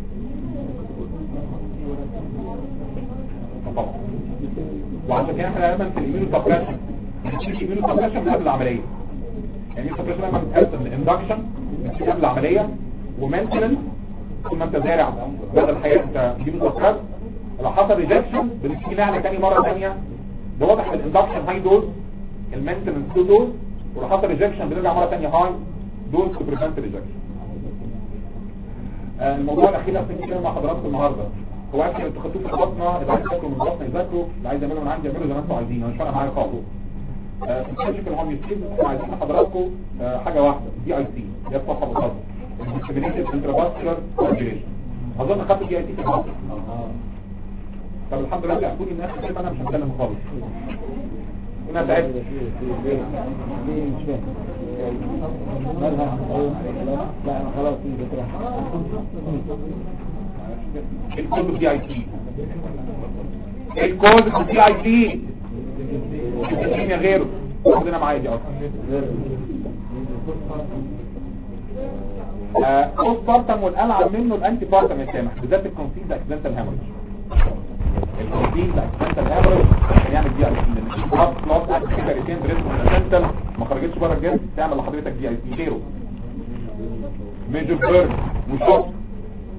طبعا وعشان كده احنا دايما في الايميل سبريشن بنشيل ايميل سبريشن من قبل العمليه يعني الايميل سبريشن دايما بتقسم لاندكشن بنشيل قبل العمليه ومينتنس طول ما انت زارع بدل الحياه انت ايميل سبريشن لو حصل ريجكشن بنشيل نعمل تاني مره ثانيه ده واضح في الاندكشن هاي دوز المينتنس لو دوز ولو حصل ريجكشن بنرجع مره ثانيه هاي دوز تو بريفنت ريجكشن الموضوع الاخير اللي هنتكلم مع حضراتكم النهارده هو اكشن انتوا خدتوه في خططنا اللي عايز يذاكروا من خططنا يذاكروا اللي عايز يعمله من عندي يعمله زي ما انتوا عايزين انا مش فارق معايا خالص في السيرجيكال هوميوستيز احنا عايزين من حضراتكم آه، حاجه واحده دي اي سي هي الصفحه بالظبط الديسكريمينيتد انترافاسكولار كوردينيشن اظن خدت دي اي سي في المصري طب الحمد لله احكوا لي الناس كلمه انا مش هتكلم خالص انا تعبت مش فاهم مالها لا انا خلاص دي بكره الكود دي اي سي الكود دي اي سي يا غيره عندنا معايا دي اصلا بوست بارتم والالعب منه الانتي بارتم يا سامح بالذات الكونسيد اكسيدنتال هامرج الكونسيد اكسيدنتال هامرج يعمل دي اي سي خلاص خلاص اكسيدنتال دريس من ما خرجتش بره الجسم تعمل لحضرتك دي اي سي غيره ميجر بيرن وشوك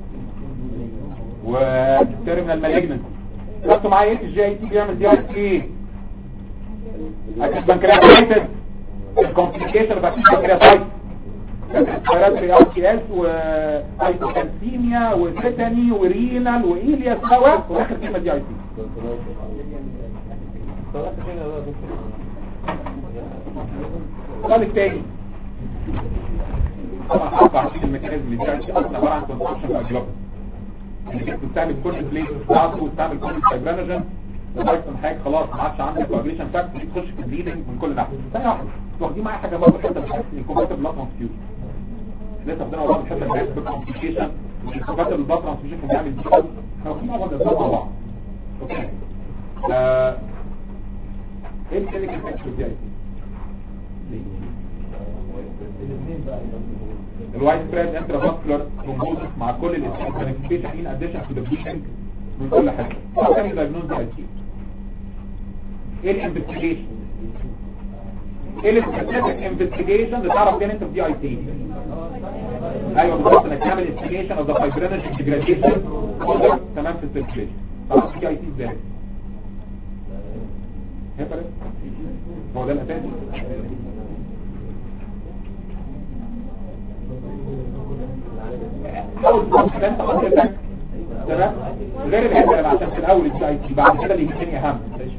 وتيرمينال مالجننت خدتوا معايا ايه الجي اي تي بيعمل دي اي تي اكيد بنكرياتايتس الكومبليكيشن بتاعت البنكرياتايتس ريسبيراتوري ار تي اس وهايبوكالسيميا وتيتاني ورينال وايلياس واخر كلمه دي اي تي السؤال الثاني طبعا حرف عشان الميكانيزم اللي بتاعت اصلا عباره عن كونستراكشن باجلوب انك انت بتعمل كل البليت بتاعته وتعمل كل الفايبرانوجين لغايه ما حضرتك خلاص ما عادش عندك كوagulation فاكت تخش في البليدنج من كل ناحيه ثانيه واحده واخدين معايا حاجه برضه حته بتحس ان الكومباتبل بلاد ترانسفيوجن لسه واخدين مع بعض الحته اللي هي بالكومبليكيشن الكومباتبل بلاد ترانسفيوجن كان بيعمل دي احنا واخدين مع بعض الاسباب مع بعض اوكي آه، ايه الكلينيكال فاكتور دي اي الوايت سبريد انترافاسكولار ثرومبوزس مع كل الانفكشن ان اديشن تو ذا بليدنج من كل حاجه كان دايجنوز دي اي تي ايه الانفستيجيشن ايه السبيسيفيك انفستيجيشن اللي تعرف فين انت في دي اي تي ايوه بالظبط انك تعمل انفستيجيشن اوف ذا فايبرينوجين ديجراديشن تمام في السيركيليشن تعرف دي اي تي ازاي هيفرق هو ده الاساسي حاول تفكر انت حضرتك تمام غير الهيدر عشان في الاول الجي اي تي بعد كده اللي يهمني اهم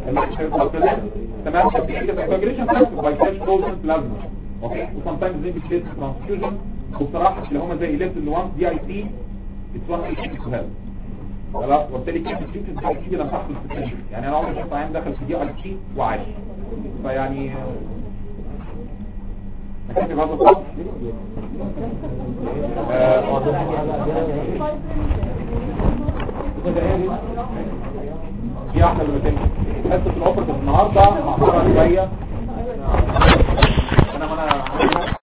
تمام الفايبريشن فاكتور باي كاش فروزن بلازما اوكي وسام تايمز زي بيكليت ترانسفيوجن وبصراحه اللي هم زي ليفت اللي 1 دي اي تي اتس 1 اي تي تو هيلب خلاص وبالتالي كيف التريتمنت دي اي تي لم تحصل في التاريخ يعني انا عمري ما شفت عيان دخل في دي اي تي وعاش فيعني نكتب هذا الصف في احلى من تاني حصه الاوبرتيف النهارده مع شويه انا انا